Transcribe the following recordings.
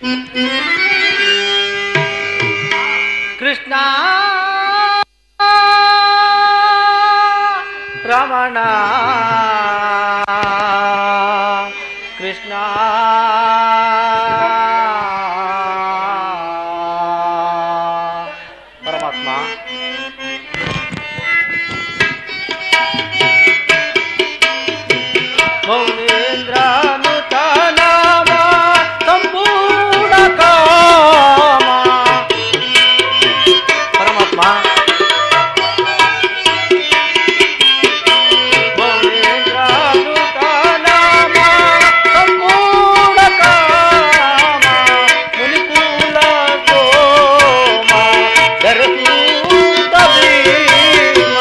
ಕೃಷ್ಣ ರಮಣ ಕೃಷ್ಣ ಪರಮಾತ್ಮ ಮೌನೇಂದ್ರನುತ ನಾಮ ಸಂಪೂರ್ಣ ಕಾಮ ಪರಮಾತ್ಮ ಮೌನೇಂದ್ರನುತ ನಾಮ ಸಂಪೂರ್ಣ ಕಾಮ ಮುನಿಕುಲ ಸೋಮ ಧರಸೂತ ಭೀಮ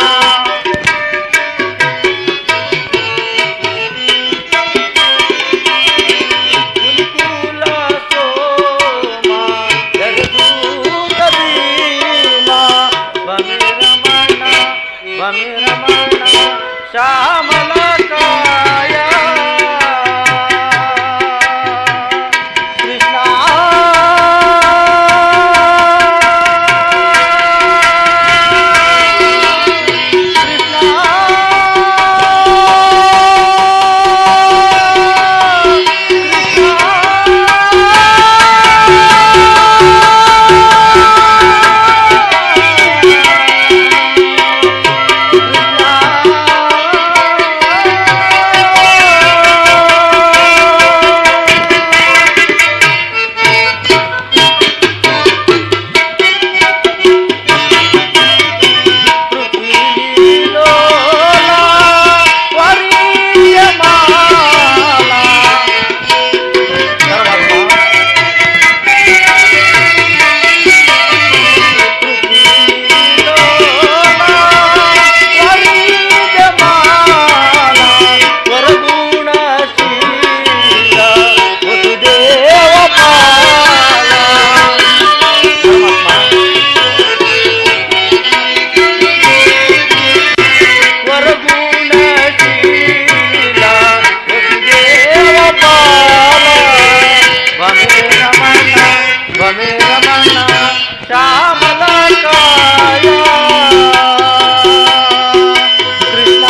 ಕುಲ ಸೋಮ ಜಗದೂತ ಭೀಮ ಬಮಿರಮಣ ಬಮಿರಮಣ ಶ್ಯಾಮಲ ಕಾಯ ಕೃಷ್ಣ ವರಗುಣಶೀಲ ವಸುದೇವ ಪಾಲ ಬಮೆ ರಮಣ ಬಮೆ ರಮಣ ಶ್ಯಾಮಲ ಕಾಯ ಕೃಷ್ಣ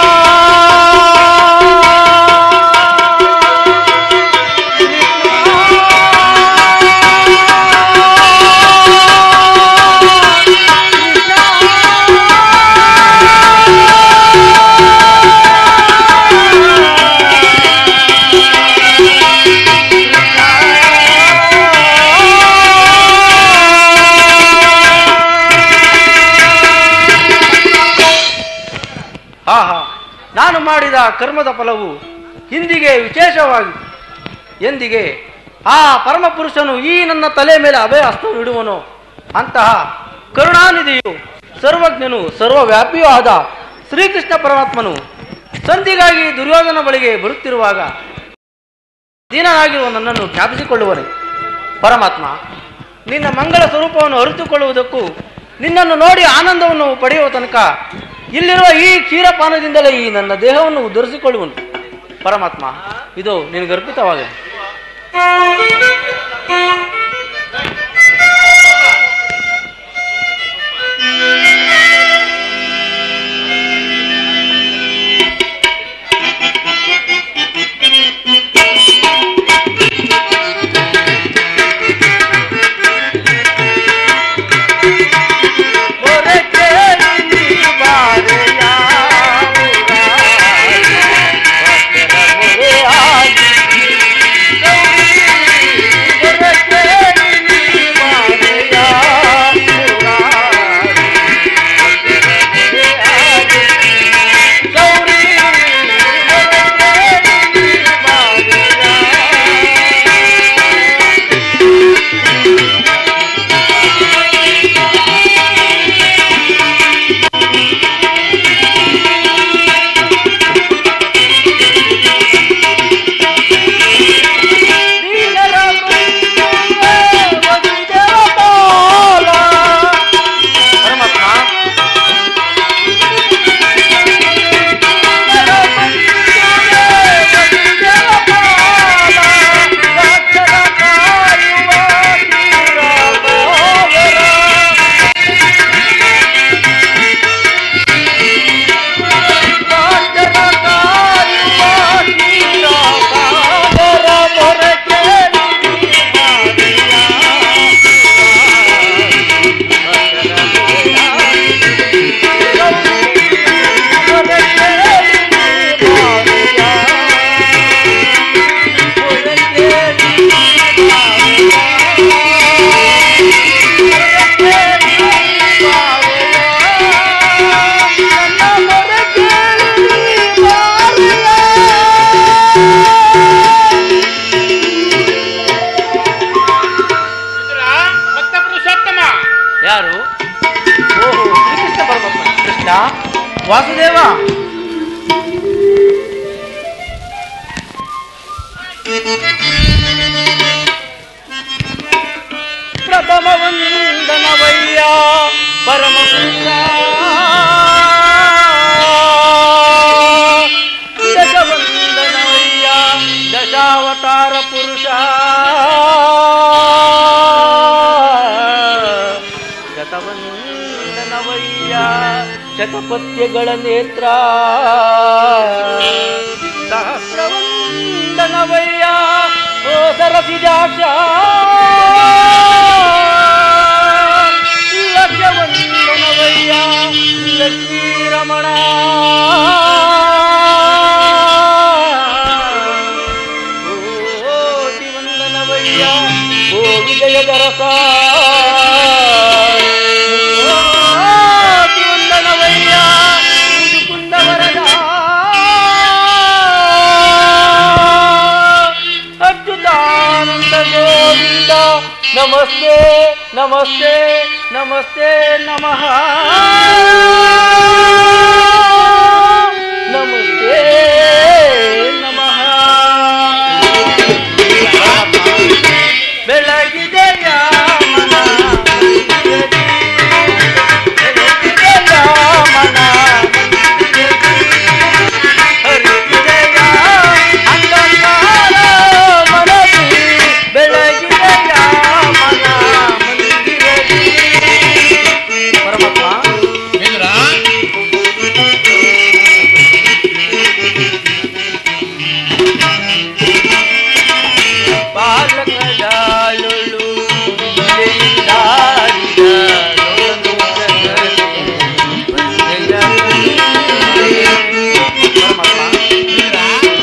ಆಹಾ ನಾನು ಮಾಡಿದ ಕರ್ಮದ ಫಲವು ಇಂದಿಗೆ ವಿಶೇಷವಾಗಿ ಎಂದಿಗೆ ಆ ಪರಮ ಪುರುಷನು ಈ ನನ್ನ ತಲೆ ಮೇಲೆ ಅಭಯ ಹಸ್ತ ಇಡುವನು ಅಂತಹ ಕರುಣಾನಿಧಿಯು ಸರ್ವಜ್ಞನು ಸರ್ವವ್ಯಾಪಿಯೂ ಆದ ಶ್ರೀಕೃಷ್ಣ ಪರಮಾತ್ಮನು ಸಂಧಿಗಾಗಿ ದುರ್ಯೋಧನ ಬಳಿಗೆ ಬರುತ್ತಿರುವಾಗ ದೀನನಾಗಿರುವ ನನ್ನನ್ನು ಜ್ಞಾಪಿಸಿಕೊಳ್ಳುವನು ಪರಮಾತ್ಮ ನಿನ್ನ ಮಂಗಳ ಸ್ವರೂಪವನ್ನು ಅರಿತುಕೊಳ್ಳುವುದಕ್ಕೂ ನಿನ್ನನ್ನು ನೋಡಿ ಆನಂದವನ್ನು ಪಡೆಯುವ ತನಕ ಇಲ್ಲಿರುವ ಈ ಕ್ಷೀರಪಾನದಿಂದಲೇ ಈ ನನ್ನ ದೇಹವನ್ನು ಉದ್ಧರಿಸಿಕೊಳ್ಳುವನು ಪರಮಾತ್ಮ ಇದು ನಿನಗೆ ಅರ್ಪಿತವಾಗಲಿ ಬಾರೆಯ ವಾಸುದೇವ ಪ್ರಥಮ ವಂದನವಯ್ಯ ಪರಮ ದಶವಂದನವಯ್ಯ ದಶಾವತಾರ ಪುರುಷ ಶತವಂದನವಯ್ಯ ಶತಪತ್ಯಗಳ ನೇತ್ರ ಸಹಸ್ರವಂದನವಯ್ಯ ಓ ಸರಸಿಜಾಕ್ಷ ಲಕ್ಷವಂದನವಯ್ಯ ಲಕ್ಷ್ಮೀರಮಣ ಕೋಟಿ ವಂದನವಯ್ಯ ಓ ವಿಜಯದ ರಸ ಕೋಟಿ ವಂದನವಯ್ಯ ಮುಜುಕುಂದವರದ ಅಚ್ಯುತಾನಂದ ಗೋವಿಂದ ನಮಸ್ತೆ ನಮಸ್ತೆ ನಮಸ್ತೆ ನಮಃ ನಮಸ್ತೆ ನಮಃ ಬೆಳಗಿದೆಯ ಮನ ಬೆಳಗಿದೆಯ ಮನ ಹರಿದಿದೆಯ ಅಂಧಕಾರ ಮನದಿ ಬೆಳಗಿದೆಯ ಮನ ಮಂದಿರದಿ ಪರಮಾತ್ಮ ಇಂದ್ರ ಬಾಲಕದಾಳುಳು ವಿಜಯಿಂದಾಡಿದ ಲೋನು ಜಗತ್ತಿಗೆ ಬಂದೆಯ ಪರಮಾತ್ಮ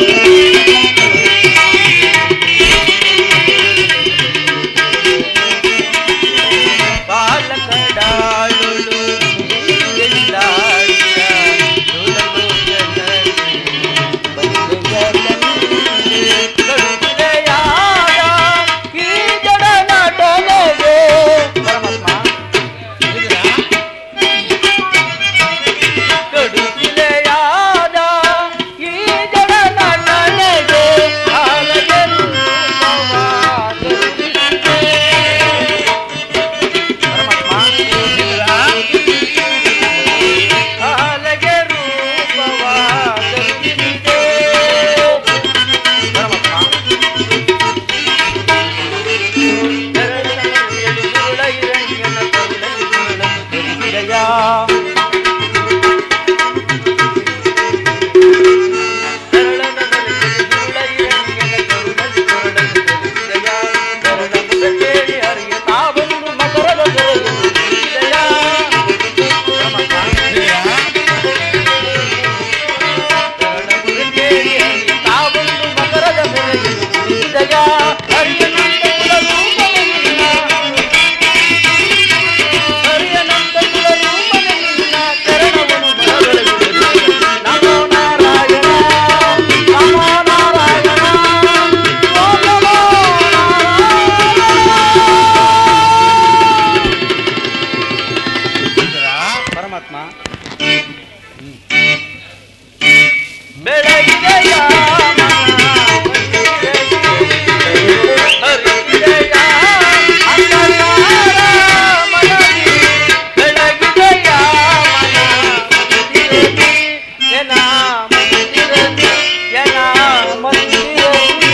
ಬಾಲಕಡಾಳುಳು ವಿಜಯಿಂದಾಡಿದ ಲೋನು ಜಗತ್ತಿಗೆ ಬಂದೆಯ ಕರುಣೆಯಾದ ಈ ಜಡ ನಟನೆಗೆ ಪರಮಾತ್ಮ ಕಡುಗಿಲೆಯಾದ ಈ ಜಡ ನಟನೆಗೆ ಕಾಲದ ರೂಪವಾದರುಳಿಸಿದೆ. ಪರಮಾತ್ಮ ಕಾಲಗೆ ರೂಪವಾದರುಳಿಸಿದೆ. ಪರಮಾತ್ಮ ಪರಮಾತ್ಮ ಬೆಳಗಿದೆಯ ಹರಿದೆಯ ಅಂಧಕಾರ ಮನದಿ ಬೆಳಗಿದೆಯ ಮನದಿರಲಿ ಎನ ಮಂದಿರಲಿ ಎನ ಮಂದಿರಲಿ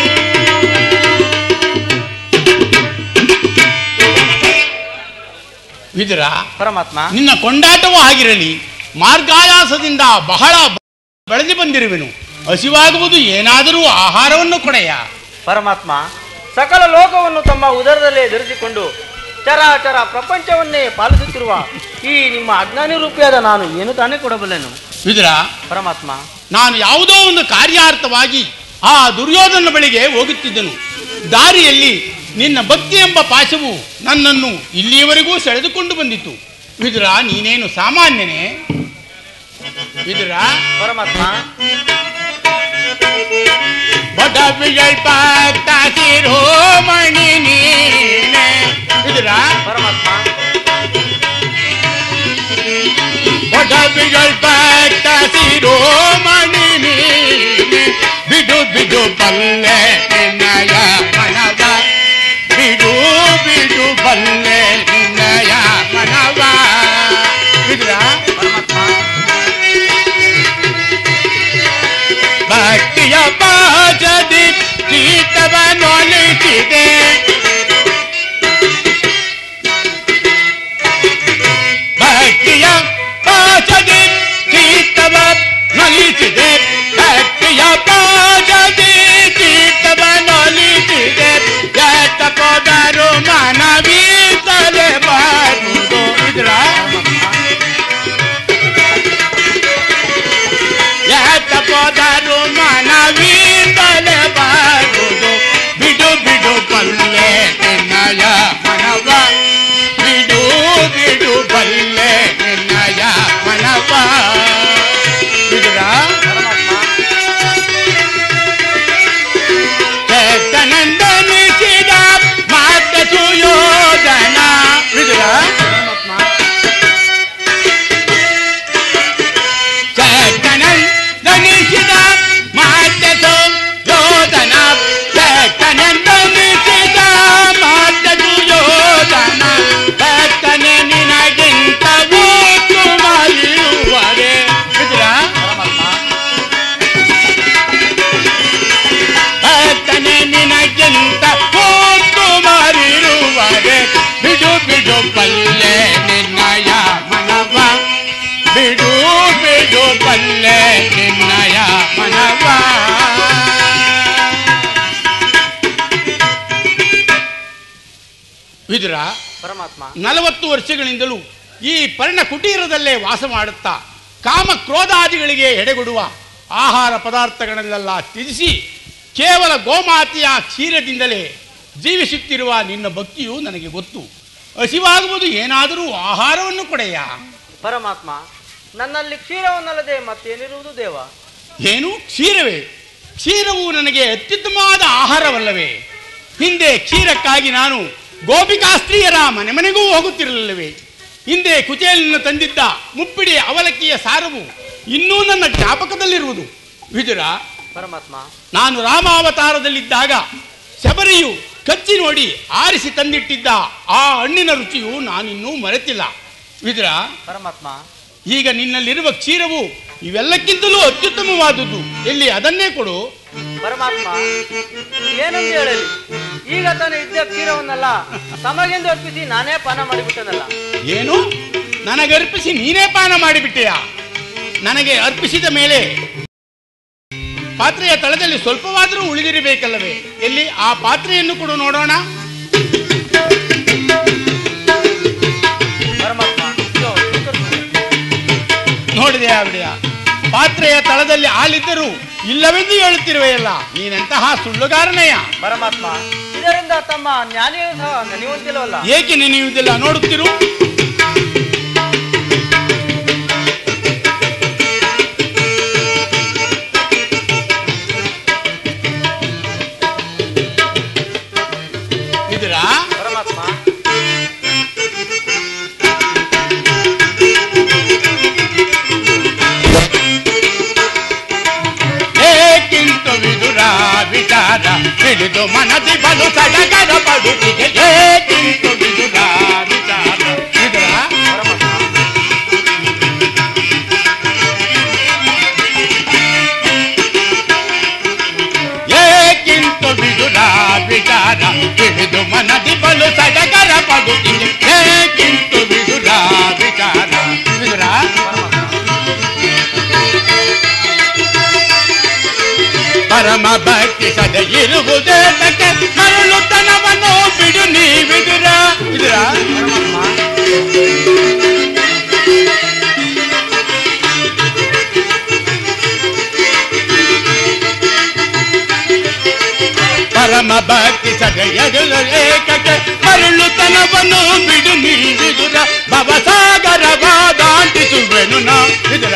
ವಿದುರ ಪರಮಾತ್ಮ ನಿನ್ನ ಕೊಂಡಾಟವೂ ಆಗಿರಲಿ ಮಾರ್ಗಾಯಾಸದಿಂದ ಬಹಳ ಬೆಳೆದು ಬಂದಿರುವೆನು ಹಸಿವಾಗುವುದು ಏನಾದರೂ ಆಹಾರವನ್ನು ಕೊಡೆಯ ಪರಮಾತ್ಮ ಸಕಲ ಲೋಕವನ್ನು ತಮ್ಮ ಉದರದಲ್ಲೇ ಧರಿಸಿಕೊಂಡು ಚರಾಚರ ಪ್ರಪಂಚವನ್ನೇ ಪಾಲಿಸುತ್ತಿರುವ ಈ ನಿಮ್ಮ ಅಜ್ಞಾನಿ ರೂಪಿಯಾದ ನಾನು ಏನು ತಾನೇ ಕೊಡಬಲ್ಲೆನು ವಿದುರ ಪರಮಾತ್ಮ ನಾನು ಯಾವುದೋ ಒಂದು ಕಾರ್ಯಾರ್ಥವಾಗಿ ಆ ದುರ್ಯೋಧನ ಬಳಿಗೆ ಹೋಗುತ್ತಿದ್ದನು ದಾರಿಯಲ್ಲಿ ನಿನ್ನ ಭಕ್ತಿ ಎಂಬ ಪಾಶವು ನನ್ನನ್ನು ಇಲ್ಲಿಯವರೆಗೂ ಸೆಳೆದುಕೊಂಡು ಬಂದಿತು ವಿದುರ ನೀನೇನು ಸಾಮಾನ್ಯನೇ ವಿದುರ ಪರಮಾತ್ಮ ಬಡವಿಯಲ್ ಪಾಕ್ತ ಶಿರೋಮಣಿ ನೀನೆ ವಿದುರ ಪರಮಾತ್ಮ ಬಡವಿಯಲ್ ಪಾಕ್ತ ಬಿಡು ಬಲ್ಲೆ ನಿನ್ನಯ ಮನವ ಬಿಡು ಬಿಡು ಬಲ್ಲೆ ನಿನ್ನಯ ಮನವ ಬಿಡ್ರಾ ಭಕ್ತಿಯ ಬಾಜದಿ ಗೀತವನ್ನೊಲಿಸಿದೆ ಭಕ್ತಿಯ ಬಾಜದಿ ಗೀತವ ನಲಿಸಿದೆ ಭಕ್ತಿಯ ಬಾಜದಿ ಗೀತವನ್ನೊಲಿಸಿದೆ ಎತ್ತ ಪದರು ಮನವೀತಲೆ ಬಾರುವುದು ಇದ್ರ ಯಾತ ಪದರು ಮನವೀಂದಲೆ ಬಾರುವುದು ಬಿಡು ಬಿಡು ಬಲ್ಲೆ ನಿನ್ನಯ ಮನವ ಬಿಡು ಬಿಡು ಬಲ್ಲೆ ನಿನ್ನಯ ಮನವ ಬಿಡುರಾ ಚೇತನಂದನಿಸಿದ ಮಾತ ಸುಯೋಧನ ಬಿಡುರಾ ಚೇತನನ್ ಧನಿಸಿದ ಮಾತದು ಯೋಧನ ಚೇತನನ್ ಧನಿಸಿದ ಮಾತದು ಯೋಧನ ಚೇತನೆ ನಿನಗಿಂತ ಮಲಿಯುವರೆ ಚೇತನೆ ನಿನಗಿಂತ ಮಾರಿರುವರೆ ಬಿಡು ಬಿಡು ಪಲ್ಲೆ ನಿನ್ನಯ ಮನವ ಬಿಡು ಬಿಡು ಪಲ್ಲೆ ನಿನ್ನಯ ಮನವ ವಿದುರ ಪರಮಾತ್ಮ ನಲವತ್ತು ವರ್ಷಗಳಿಂದಲೂ ಈ ಪರ್ಣ ಕುಟೀರದಲ್ಲೇ ವಾಸ ಮಾಡುತ್ತಾ ಕಾಮ ಕ್ರೋಧಾದಿಗಳಿಗೆ ಎಡೆಗೊಡುವ ಆಹಾರ ಪದಾರ್ಥಗಳನ್ನೆಲ್ಲ ತ್ಯಜಿಸಿ ಕೇವಲ ಗೋಮಾತೆಯ ಕ್ಷೀರದಿಂದಲೇ ಜೀವಿಸುತ್ತಿರುವ ನಿನ್ನ ಭಕ್ತಿಯು ನನಗೆ ಗೊತ್ತು ಹಸಿವಾಗುವುದು ಏನಾದರೂ ಆಹಾರವನ್ನು ಕೊಡೆಯ ಪರಮಾತ್ಮ ನನ್ನಲ್ಲಿ ಕ್ಷೀರವನ್ನಲ್ಲದೆ ಮತ್ತೇನಿರುವುದು ದೇವ ಏನು ಕ್ಷೀರವೇ ಕ್ಷೀರವು ನನಗೆ ಅತ್ಯುತ್ತಮವಾದ ಆಹಾರವಲ್ಲವೇ ಹಿಂದೆ ಕ್ಷೀರಕ್ಕಾಗಿ ನಾನು ಗೋಪಿಕಾಸ್ತ್ರೀಯರ ಮನೆ ಮನೆಗೂ ಹೋಗುತ್ತಿರಲಿಲ್ಲವೇ ಹಿಂದೆ ಕುಚೇಲಿನ ತಂದಿದ್ದ ಮುಪ್ಪಿಡಿ ಅವಲಕ್ಕಿಯ ಸಾರವು ಇನ್ನೂ ನನ್ನ ಜ್ಞಾಪಕದಲ್ಲಿರುವುದು ವಿದುರ ಪರಮಾತ್ಮ ನಾನು ರಾಮಾವತಾರದಲ್ಲಿದ್ದಾಗ ಶಬರಿಯು ಕಚ್ಚಿ ನೋಡಿ ಆರಿಸಿ ತಂದಿಟ್ಟಿದ್ದ ಆ ಹಣ್ಣಿನ ರುಚಿಯು ನಾನಿನ್ನೂ ಮರೆತಿಲ್ಲ ವಿದುರ ಪರಮಾತ್ಮ ಈಗ ನಿನ್ನಲ್ಲಿರುವ ಕ್ಷೀರವು ಇವೆಲ್ಲಕ್ಕಿಂತಲೂ ಅತ್ಯುತ್ತಮವಾದುದು ಎಲ್ಲಿ ಅದನ್ನೇ ಕೊಡು ಪರಮಾತ್ಮ ಏನಂತ ಹೇಳಲಿ ಈಗ ತಾನೇ ಇದ್ದ ಕ್ಷೀರವನ್ನಲ್ಲ ತಮಗೆಂದು ಅರ್ಪಿಸಿ ನಾನೇ ಪಾನ ಮಾಡಿಬಿಟ್ಟನಲ್ಲ ಏನು ನನಗರ್ಪಿಸಿ ನೀನೇ ಪಾನ ಮಾಡಿಬಿಟ್ಟೆಯ ನನಗೆ ಅರ್ಪಿಸಿದ ಮೇಲೆ ಪಾತ್ರೆಯ ತಳದಲ್ಲಿ ಸ್ವಲ್ಪವಾದರೂ ಉಳಿದಿರಬೇಕಲ್ಲವೇ ಎಲ್ಲಿ ಆ ಪಾತ್ರೆಯನ್ನು ಕೊಡು ನೋಡೋಣ ಪರಮಾತ್ಮ ಇದೋ, ಸ್ವೀಕರಿಸು. ನೋಡಿದೆ ಆವಿಡೆಯ ಪಾತ್ರೆಯ ತಳದಲ್ಲಿ ಹಾಲಿದ್ದರೂ ಇಲ್ಲವೆಂದು ಹೇಳುತ್ತಿರುವೆಯಲ್ಲ ನೀನೆಂತಹ ಸುಳ್ಳುಗಾರನೆಯ ಪರಮಾತ್ಮ ಇದರಿಂದ ತಮ್ಮ ಜ್ಞಾನಿಯೂ ಸಹ ನೆನೆಯುವಂತಿಲ್ಲವಲ್ಲ ಏಕೆ ನೆನೆಯುವುದಿಲ್ಲ ನೋಡುತ್ತಿರು ಇದರ ಪರಮಾತ್ಮ ಏಕಿಂತು ವಿದುರ ವಿಚಾರ ಹಿಡಿದು ಮನದಿ ಬಲು ಸಡಗರ ಪಡುತ್ತಿದೆ ಏಕಿಂತು ವಿದುರ ವಿಚಾರ ವಿದುರ ಪರಮಾತ್ಮ ಏಕಿಂತು ವಿದುರ ವಿಚಾರ ಹಿಡಿದು ಮನದಿ ಬಲು ಸಡಗರ ಪಡುತ್ತಿದೆ ಏಕಿಂತು ವಿದುರ ವಿಚಾರ ವಿದುರ ಪರಮ ಭಕ್ತಿ ಸದ ಇರುವುದೇ ತಕ್ಕೆ ಮರಳುತನವನ್ನು ಬಿಡು ನೀ ವಿದುರ ವಿದುರ ಪರಮ ಭಕ್ತಿ ಸದಯಗಳು ಏಕಕ್ಕೆ ಮರಳುತನವನ್ನು ಬಿಡು ನೀ ವಿದುರ ಭವಸಾಗರವ ದಾಟಿಸುವೆನು ನಾ ವಿದುರ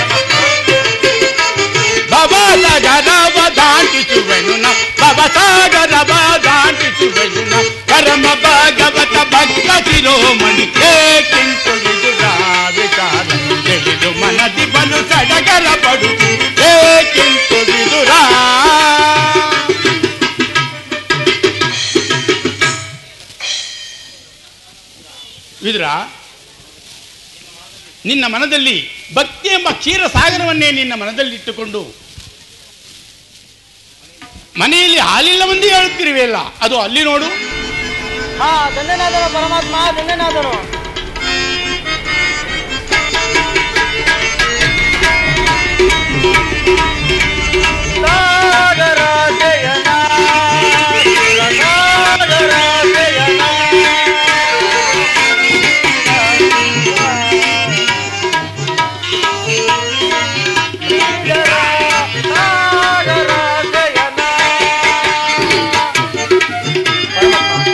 ಭವಸಾಗರವ ದಾಟಿಸುವೆನು ನಾ ಭವಸಾಗರವ ದಾಟಿಸುವೆನು ನಾ ಪರಮ ಭಾಗವತ ಭಕ್ತ ಶಿರೋಮಣಿ ಏಕಿಂತು ವಿದುರ ವಿಚಾರ ತಿಳಿದು ಮನದಿ ಬಲು ಸಡಗರ ಪಡು ಏಕಿಂತು ವಿದುರ ವಿದುರ ನಿನ್ನ ಮನದಲ್ಲಿ ಭಕ್ತಿ ಎಂಬ ಕ್ಷೀರ ಸಾಗರವನ್ನೇ ನಿನ್ನ ಮನದಲ್ಲಿಟ್ಟುಕೊಂಡು ಮನೆಯಲ್ಲಿ ಹಾಲಿಲ್ಲ ಮಂದಿ ಹೇಳುತ್ತಿರುವೆಯಲ್ಲ ಅದು ಅಲ್ಲಿ ನೋಡು ಹಾ ಧನ್ಯನಾದನು ಪರಮಾತ್ಮ ಧನ್ಯನಾದನು ಸಾಗರ ಜಯನ ಸಾಗರ ಜಯನ ಸಾಗರ ಜಯನ ಪರಮಾತ್ಮ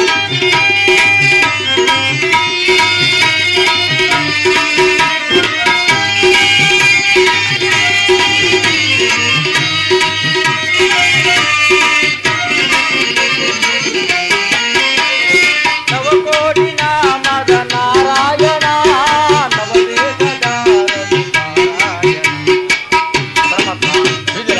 ನವಕೋಟಿ ನಾಮದ ನಾರಾಯಣ ನವದೇಶದ ರವಿನಾರಾಯಣ. ಪರಮಾತ್ಮ ವಿದುರ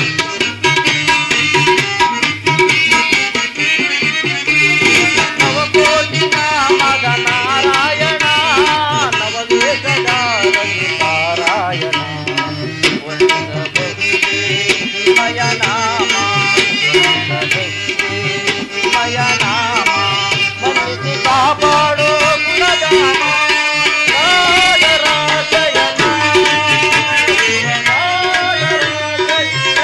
ನವಕೋಟಿ ನಾಮದ ನಾರಾಯಣ ನವದೇಶದ ರವಿನಾರಾಯಣ. ವಂದಿಸಬಹುದೇ ಮಯ ನಾಮ ವಂದಿಸಬಹುದೇ ಮಯ ನಾಮ ಮನ್ನಿಸಿ ಕಾಪಾಡೋ ಗುಣಧಾಮ ಸಾಗರ ಶಯನ ಸಾಗರ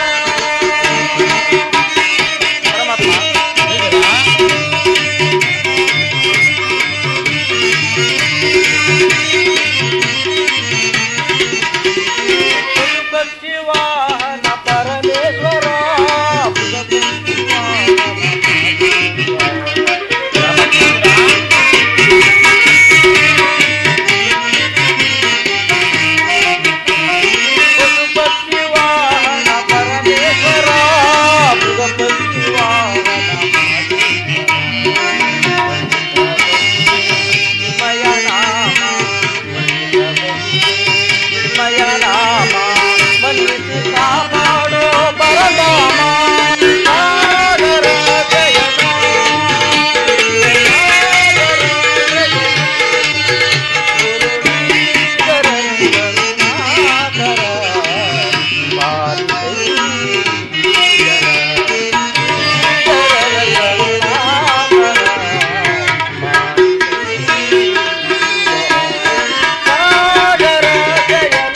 ಶಯನ. ಪರಮಾತ್ಮ ವಿದುರ ಭಕ್ತಿ ವಾಹನ ಪರಮೇಶ್ವರ ಭಕ್ತಿ ಭಕ್ತಿ ವಾಹನ ಪರಮೇಶ್ವರ ಭಕ್ತಿ ವಾಹನ ಮಯ ನಾಮ ಮಯ ನಾಮ ಮನ್ನಿಸಿ ಕಾಪಾಡೋ ಪರನಾಮ ಸಾಗರ ಜಯನ ಸಾಗರ ಜಯನ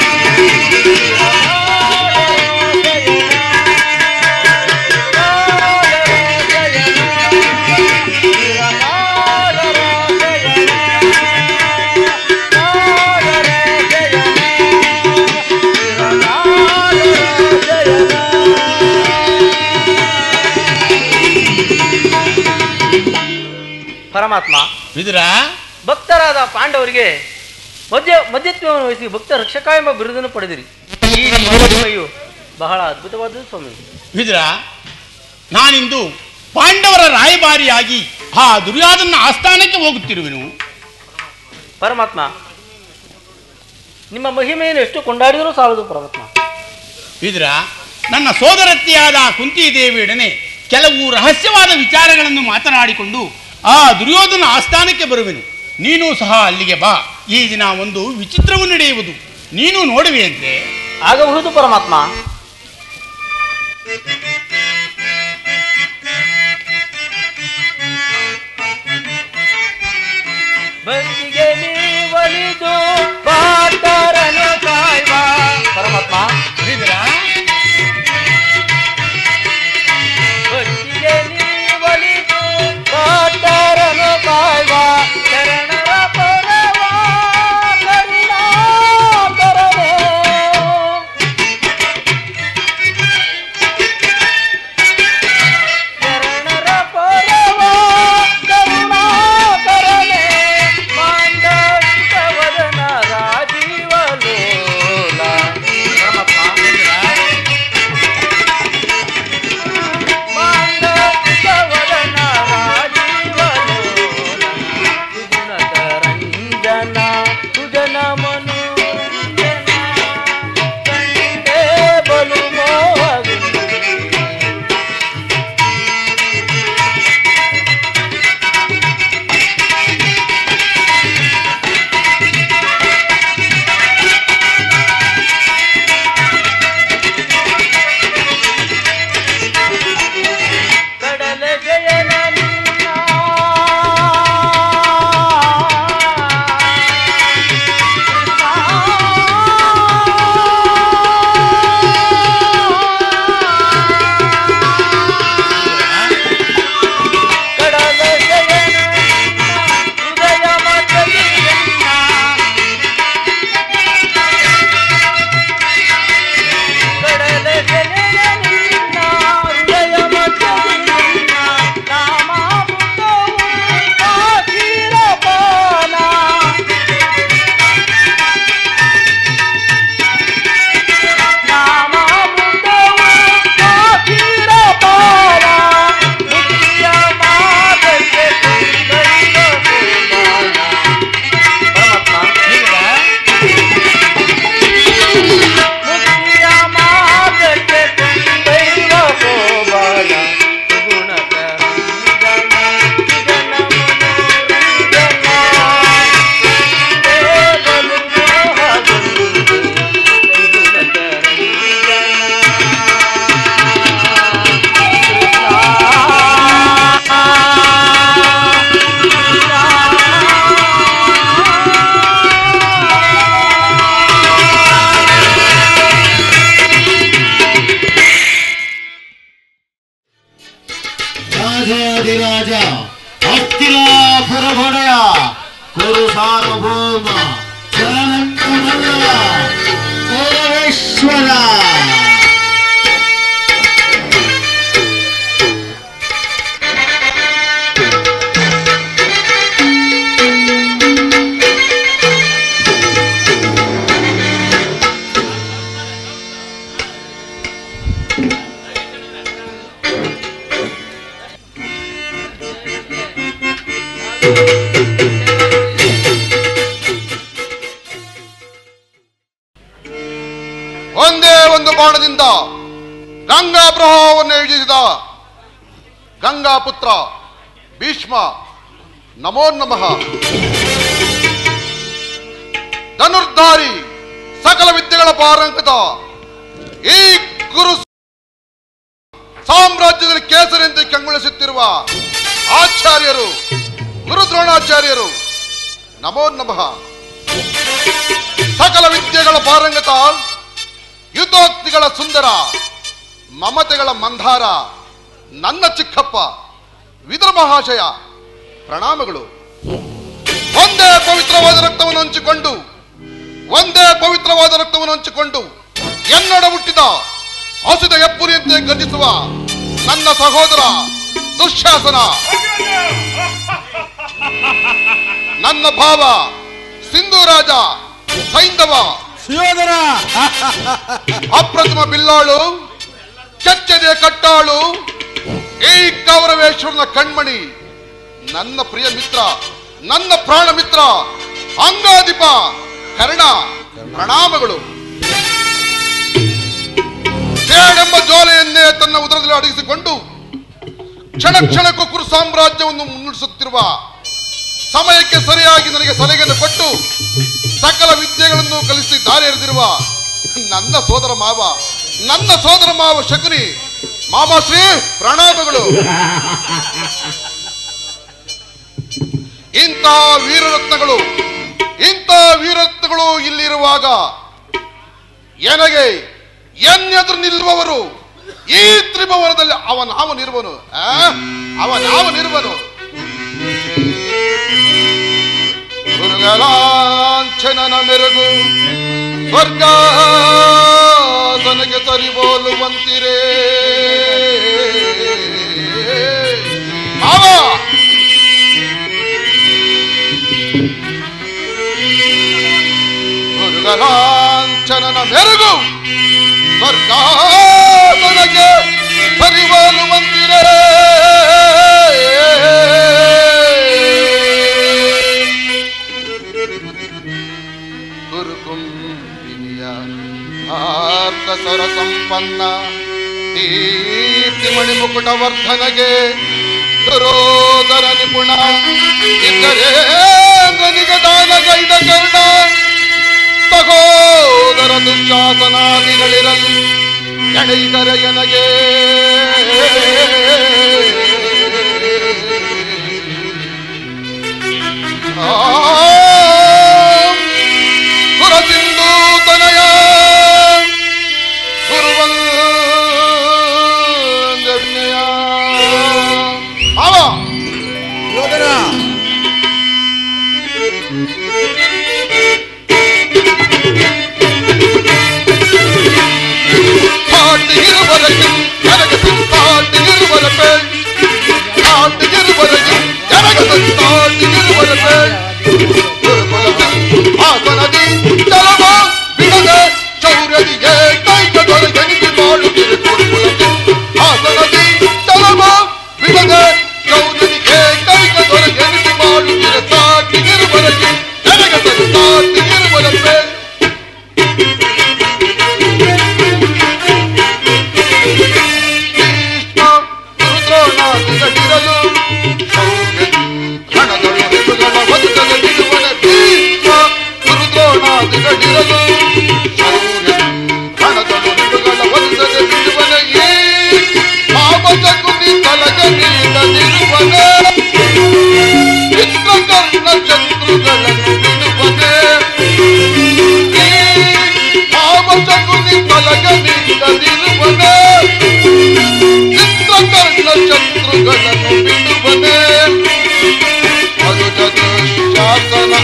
ಪರಮಾತ್ಮ ವಿದುರ ಭಕ್ತರಾದ ಪಾಂಡವರಿಗೆ ಮಧ್ಯ ಮಧ್ಯತ್ವವನ್ನು ವಹಿಸಿ ಭಕ್ತ ರಕ್ಷಕ ಎಂಬ ಬಿರುದನ್ನು ಪಡೆದಿರಿ ಈ ನಿಮ್ಮ ಮಹಿಮೆಯು ಬಹಳ ಅದ್ಭುತವಾದದ್ದು ಸ್ವಾಮಿ ವಿದುರ ನಾನಿಂದು ಪಾಂಡವರ ರಾಯಭಾರಿಯಾಗಿ ಆ ದುರ್ಯೋಧನ ಆಸ್ಥಾನಕ್ಕೆ ಹೋಗುತ್ತಿರುವೆನು ಪರಮಾತ್ಮ ನಿಮ್ಮ ಮಹಿಮೆಯನ್ನು ಎಷ್ಟು ಕೊಂಡಾಡಿದರೂ ಸಾಲದು ಪರಮಾತ್ಮ ವಿದುರ ನನ್ನ ಸೋದರತ್ತೆಯಾದ ಕುಂತಿದೇವಿಯೊಡನೆ ಕೆಲವು ರಹಸ್ಯವಾದ ವಿಚಾರಗಳನ್ನು ಮಾತನಾಡಿಕೊಂಡು ಆ ದುರ್ಯೋಧನ ಆಸ್ಥಾನಕ್ಕೆ ಬರುವೆನು ನೀನು ಸಹ ಅಲ್ಲಿಗೆ ಬಾ ಈ ದಿನ ಒಂದು ವಿಚಿತ್ರವು ನಡೆಯುವುದು ನೀನು ನೋಡುವೆಯಂತೆ ಆಗಬಹುದು ಪರಮಾತ್ಮ ಭಕ್ತಿಗೆ ನೀವಲಿದು ಪಾತರನು ಕಾಯ್ವ ಪರಮಾತ್ಮ ವಿದುರ ಭಕ್ತಿಗೆ ನೀವಲಿದು ಪಾತರನು ಕಾಯ್ವ ಶರಣರ ಪರವ ಕರುಣಾಕರನೇ ಶರಣರ ಪರವ ಕರುಣಾಕರನೇ ಮಾಂಡವಿಕವದನ ಮಿಥಿಲಾಪುರಗೊಡೆಯ ಕುರು ಸಾರ್ವಭೌಮ ಶರಣಂಕುಮಲ್ಲ ಪರಮೇಶ್ವರ ಒಂದೇ ಒಂದು ಬಾಣದಿಂದ ಗಂಗಾ ಪ್ರವಾಹವನ್ನು ವಿಜಿಸಿದ ಗಂಗಾ ಪುತ್ರ ಭೀಷ್ಮ ನಮೋ ನಮಃ ಧನುರ್ಧಾರಿ ಸಕಲ ವಿದ್ಯೆಗಳ ಪಾರಂಕತ ಈ ಗುರು ಸಾಮ್ರಾಜ್ಯದಲ್ಲಿ ಕೇಸರಿಯಂತೆ ಕಂಗೊಳಿಸುತ್ತಿರುವ ಆಚಾರ್ಯರು ಗುರು ದ್ರೋಣಾಚಾರ್ಯರು ನಮೋ ನಮಃ ಸಕಲ ವಿದ್ಯೆಗಳ ಪಾರಂಗತ ಯುದ್ಧೋಕ್ತಿಗಳ ಸುಂದರ ಮಮತೆಗಳ ಮಂದಾರ ನನ್ನ ಚಿಕ್ಕಪ್ಪ ವಿದುರ ಮಹಾಶಯ ಪ್ರಣಾಮಗಳು ಒಂದೇ ಪವಿತ್ರವಾದ ರಕ್ತವನ್ನು ಹಂಚಿಕೊಂಡು ಒಂದೇ ಪವಿತ್ರವಾದ ರಕ್ತವನ್ನು ಹಂಚಿಕೊಂಡು ಎನ್ನಡ ಹುಟ್ಟಿದ ಹಸಿದ ಎಪ್ಪುರಿಯಂತೆ ಗರ್ಜಿಸುವ ನನ್ನ ಸಹೋದರ ದುಶ್ಯಾಸನ ನನ್ನ ಭಾವ ಸಿಂಧು ರಾಜ ಸೈಂಧವ ಸುಯೋಧನ ಅಪ್ರತಿಮ ಬಿಲ್ಲಾಳು ಕೆಚ್ಚದೆ ಕಟ್ಟಾಳು ಈ ಕೌರವೇಶ್ವರನ ಕಣ್ಮಣಿ ನನ್ನ ಪ್ರಿಯ ಮಿತ್ರ ನನ್ನ ಪ್ರಾಣ ಮಿತ್ರ ಅಂಗಾಧಿಪ ಕರ್ಣ ಪ್ರಣಾಮಗಳು ಸೇಡೆಂಬ ಜ್ವಾಲೆಯನ್ನೇ ತನ್ನ ಉದರದಲ್ಲಿ ಅಡಗಿಸಿಕೊಂಡು ಕ್ಷಣ ಕ್ಷಣಕ್ಕೂ ಕುರು ಸಾಮ್ರಾಜ್ಯವನ್ನು ಮುನ್ನಡೆಸುತ್ತಿರುವ ಸಮಯಕ್ಕೆ ಸರಿಯಾಗಿ ನನಗೆ ಸಲಹೆಯನ್ನು ಕೊಟ್ಟು ಸಕಲ ವಿದ್ಯೆಗಳನ್ನು ಕಲಿಸಿ ದಾರಿ ಎರೆದಿರುವ ನನ್ನ ಸೋದರ ಮಾವ ನನ್ನ ಸೋದರ ಮಾವ ಶಕುನಿ ಮಾಮಾಶ್ರೀ ಪ್ರಣಾಮಗಳು ಇಂಥ ವೀರರತ್ನಗಳು ಇಂಥ ವೀರರತ್ನಗಳು ಇಲ್ಲಿರುವಾಗ ಎನಗೆ ಎನ್ನೆದುರು ನಿಲ್ಲುವವರು ಈ ತ್ರಿಭುವನದಲ್ಲಿ ಅವನಾವನಿರುವನು ಆ? ಅವನಾವನಿರುವನು ಗುರುಗಳಾಂಚನನ ಮೆರುಗು ಸ್ವರ್ಗ ತನಗೆ ಸರಿಬೋಲುವಂತಿರೇ ಮಾವ ಗುರುಗಳಾಂಚನನ ಮೆರುಗು ಸ್ವರ್ಗ ತನಗೆ ಸರಿಬೋಲುವಂತಿರೇ ಗುರುಕುಂಬಿನಿಯ ಆರ್ತ ಸರ ಸಂಪನ್ನ ದೀಪ್ತಿ ಮಣಿ ಮುಕುಟ ವರ್ಧನಗೆ ಸುರೋದರ ನಿಪುಣ ಇದ್ದರೇಂದ್ರನಿಗೆ ದಾನಗೈದ ಕರ್ಣ ಸಹೋದರ ದುಶ್ಯಾಸನಾದಿಗಳಿರಲಿ ಎಡೆಯಿದರೆ ಎನಗೆ ಸುರಸಿಂಧು ತನಯ ಗುರುವಂದನ್ಯ ಅವ ಸುಯೋಧನ காட்டுகிறவரையும் எனக்கு காட்டுகிறவர்கள் காட்டுகிறவரையும் எனக்கு காட்டுகிறவர்கள் ஆசனதி தலமா விடத சௌரதியே கைகளோட எணிந்து வாழுகிற குருகுலத்தில் ஆசனதி தலமா விடத சௌரதியே கைகளோட எணிந்து வாழுகிற காட்டுகிறவரையும் எனக்கு காட்டுகிறவர்கள் ಭೀಷ್ಮ ರುದ್ರೋಣಾದಿಗಳಿರಲು ಶೌರ್ಯ ಹಣಗಳು ರಿಪುಗಳ ಬದುಕಲು ನಿಲುವನ ಭೀಷ್ಮ ರುದ್ರೋಣಾದಿಗಳಿರಲು ಶೌರ್ಯ ಹಣಗಳು ರಿಪುಗಳ ಬದುಕಲು ನಿಲುವನ ಈ ಪಾಪದ ಕುನಿ ತಲಗ ನೀಡದಿರುವನ ಚಿತ್ರಕರ್ಣ ಚಂದ್ರುಗಳನ್ನು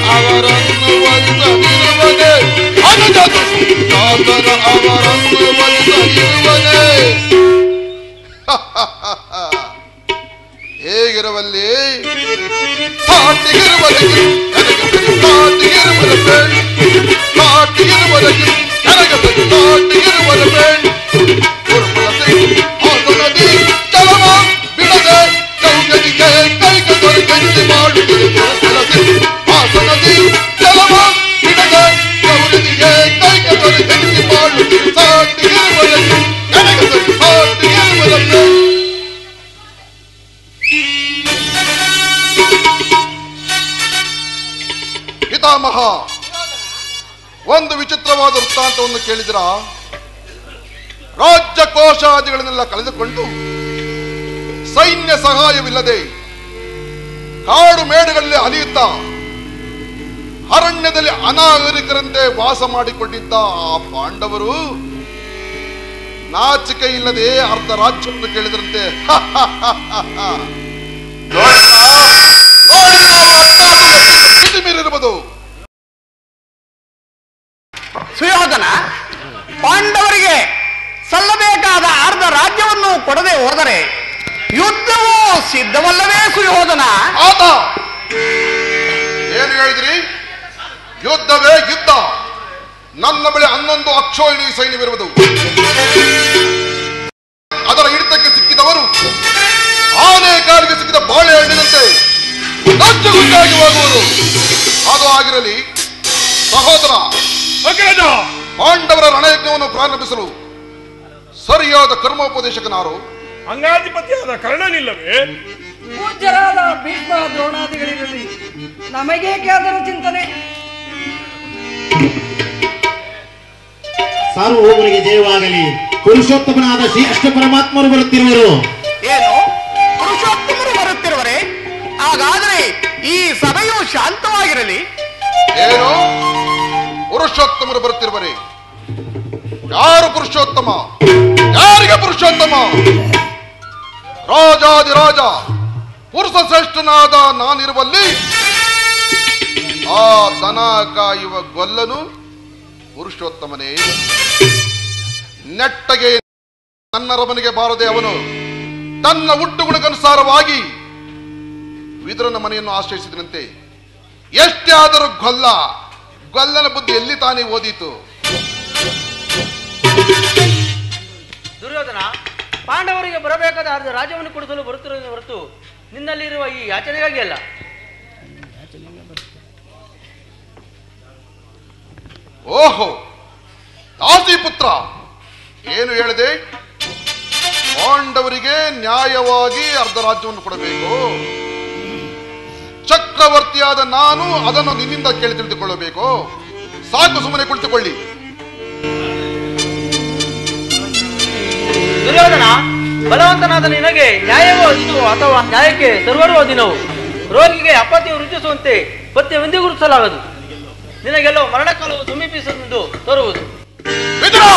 ಅವರನ್ನು ಒಲಿಸದಿರುವನೆ ಅನುಜ ದುಶ್ಯಾಸನ ಅವರನ್ನು ಒಲಿಸದಿರುವನೆ ಹೇಗಿರುವಲ್ಲಿ ಸಾಟಿಗಿರುವದಕ್ಕೆ ನನಗೆ ಸರಿ ಸಾಟಿಗಿರುವದ ಬೇಡ ಸಾಟಿಗಿರುವದಕ್ಕೆ ನನಗೆ ಸರಿ ಸಾಟಿಗಿರುವದ ಬೇಡ ಗುರುಕುಲತೆ ಹಾಸನದಿ ಚಲವ ಬಿಡದೆ ಚೌಕದಿಗೆ ಕೈಗೆ ದೊರಕಂತೆ ಮಾಡುತ್ತದೆ ಗುರುಕುಲತೆ ಹಾಸನದಿ ಚಲವ ಬಿಡದೆ ಚೌಕದಿಗೆ ಕೈಗೆ ದೊರಕಂತೆ ಮಾಡುತ್ತದೆ ಸಾಟಿಗಿರುವದಕ್ಕೆ ನನಗೆ ಸರಿ ಸಾಟಿಗಿರುವದ ಬೇಡ ಪಿತಾಮಹ ಒಂದು ವಿಚಿತ್ರವಾದ ವೃತ್ತಾಂತವನ್ನು ಕೇಳಿದಿರ ರಾಜ್ಯ ಕೋಶಾದಿಗಳನ್ನೆಲ್ಲ ಕಳೆದುಕೊಂಡು ಸೈನ್ಯ ಸಹಾಯವಿಲ್ಲದೆ ಕಾಡು ಮೇಡುಗಳಲ್ಲಿ ಅಲಿಯುತ್ತಾ ಅರಣ್ಯದಲ್ಲಿ ಅನಾಗರಿಕರಂತೆ ವಾಸ ಮಾಡಿಕೊಂಡಿದ್ದ ಆ ಪಾಂಡವರು ನಾಚಿಕೆ ಇಲ್ಲದೆ ಅರ್ಧ ರಾಜ್ಯವನ್ನು ಕೇಳಿದ್ರಂತೆ ನೋಡಿದ್ರಾ? ನೋಡಿದ್ರಾ ಅವರ ಅಟ್ಟಾಟದ ಸ್ಥಿತಿ ಮೀರಿರುವುದು ಸುಯೋಧನ ಪಾಂಡವರಿಗೆ ಸಲ್ಲಬೇಕಾದ ಅರ್ಧ ರಾಜ್ಯವನ್ನು ಕೊಡದೆ ಹೋದರೆ ಯುದ್ಧವೂ ಸಿದ್ಧವಲ್ಲವೇ ಸುಯೋಧನ ಆತ ಏನು ಹೇಳಿದ್ರಿ ಯುದ್ಧವೇ ಯುದ್ಧ ನನ್ನ ಬಳಿ ಹನ್ನೊಂದು ಅಕ್ಷೋಹಿಣಿ ಸೈನ್ಯವಿರುವುದು ಅದರ ಹಿಡಿತಕ್ಕೆ ಸಿಕ್ಕಿದವರು ಆನೆ ಕಾಲಿಗೆ ಸಿಕ್ಕಿದ ಬಾಳೆಹಣ್ಣಿನಂತೆ ಗುಂಡಾಗಿ ಹೋಗುವುದು ಅದು ಆಗಿರಲಿ ಸಹೋದರ ಅಗ್ರಜ ಪಾಂಡವರ ರಣಯಜ್ಞವನ್ನು ಪ್ರಾರಂಭಿಸಲು ಸರಿಯಾದ ಕರ್ಮೋಪದೇಶಕನಾರು ಅಂಗಾಧಿಪತಿಯಾದ ಕರ್ಣನಿಲ್ಲವೇ ಪೂಜ್ಯರಾದ ಭೀಷ್ಮ ದ್ರೋಣಾದಿಗಳಿರಲಿ ನಮಗೇಕೆ ಅದರ ಚಿಂತನೆ ಸಾರ್ವಭೌಮನಿಗೆ ಜಯವಾಗಲಿ ಪುರುಷೋತ್ತಮನಾದ ಶ್ರೀ ಅಷ್ಟ ಪರಮಾತ್ಮರು ಬರುತ್ತಿರುವರು ಏನು ಪುರುಷೋತ್ತಮರು ಬರುತ್ತಿರುವರೆ ಹಾಗಾದರೆ ಈ ಸಭೆಯು ಶಾಂತವಾಗಿರಲಿ ಏನು ಪುರುಷೋತ್ತಮರು ಬರುತ್ತಿರುವರೆ ಯಾರು ಪುರುಷೋತ್ತಮ ಯಾರಿಗೆ ಪುರುಷೋತ್ತಮ ರಾಜಾದಿರಾಜ ಪುರುಷ ಶ್ರೇಷ್ಠನಾದ ನಾನಿರುವಲ್ಲಿ ಆ ದನ ಕಾಯುವ ಗೊಲ್ಲನು ಪುರುಷೋತ್ತಮನೇ ನೆಟ್ಟಗೆ ನನ್ನ ರಮನಿಗೆ ಬಾರದೆ ಅವನು ತನ್ನ ಹುಟ್ಟುಗುಣಕ್ಕನುಸಾರವಾಗಿ ವಿದುರನ ಮನೆಯನ್ನು ಆಶ್ರಯಿಸಿದನಂತೆ ಎಷ್ಟೇ ಆದರೂ ಗೊಲ್ಲ ಗೊಲ್ಲನ ಬುದ್ಧಿ ಎಲ್ಲಿ ತಾನೇ ಓದೀತು ದುರ್ಯೋಧನ ಪಾಂಡವರಿಗೆ ಬರಬೇಕಾದ ಅರ್ಧ ರಾಜ್ಯವನ್ನು ಕೊಡಿಸಲು ಬರುತ್ತಿರುವುದನ್ನು ಹೊರತು ನಿನ್ನಲ್ಲಿರುವ ಈ ಯಾಚನೆಗಾಗಿ ಅಲ್ಲ ಓಹೋ ದಾಸಿ ಪುತ್ರ ಏನು ಹೇಳಿದೆ ಪಾಂಡವರಿಗೆ ನ್ಯಾಯವಾಗಿ ಅರ್ಧ ರಾಜ್ಯವನ್ನು ಕೊಡಬೇಕು ಚಕ್ರವರ್ತಿಯಾದ ನಾನು ಅದನ್ನು ನಿನ್ನಿಂದ ಕೇಳಿ ತಿಳಿದುಕೊಳ್ಳಬೇಕು ಸಾಕು ಸುಮ್ಮನೆ ಕುಳಿತುಕೊಳ್ಳಿ ದುರ್ಯೋಧನ ಬಲವಂತನಾದ ನಿನಗೆ ನ್ಯಾಯವೋ ಅದಿನೋ ಅಥವಾ ನ್ಯಾಯಕ್ಕೆ ಸರ್ವರೂ ಅದಿನವು ರೋಗಿಗೆ ಅಪತ್ಯವು ರುಚಿಸುವಂತೆ ಪಥ್ಯವೆಂದೇ ಗುರುತಿಸಲಾಗದು ನಿನಗೆಲ್ಲೋ ಮರಣಕಾಲವು ಸಮೀಪಿಸುವುದು ತೋರುವುದು ವಿದುರ!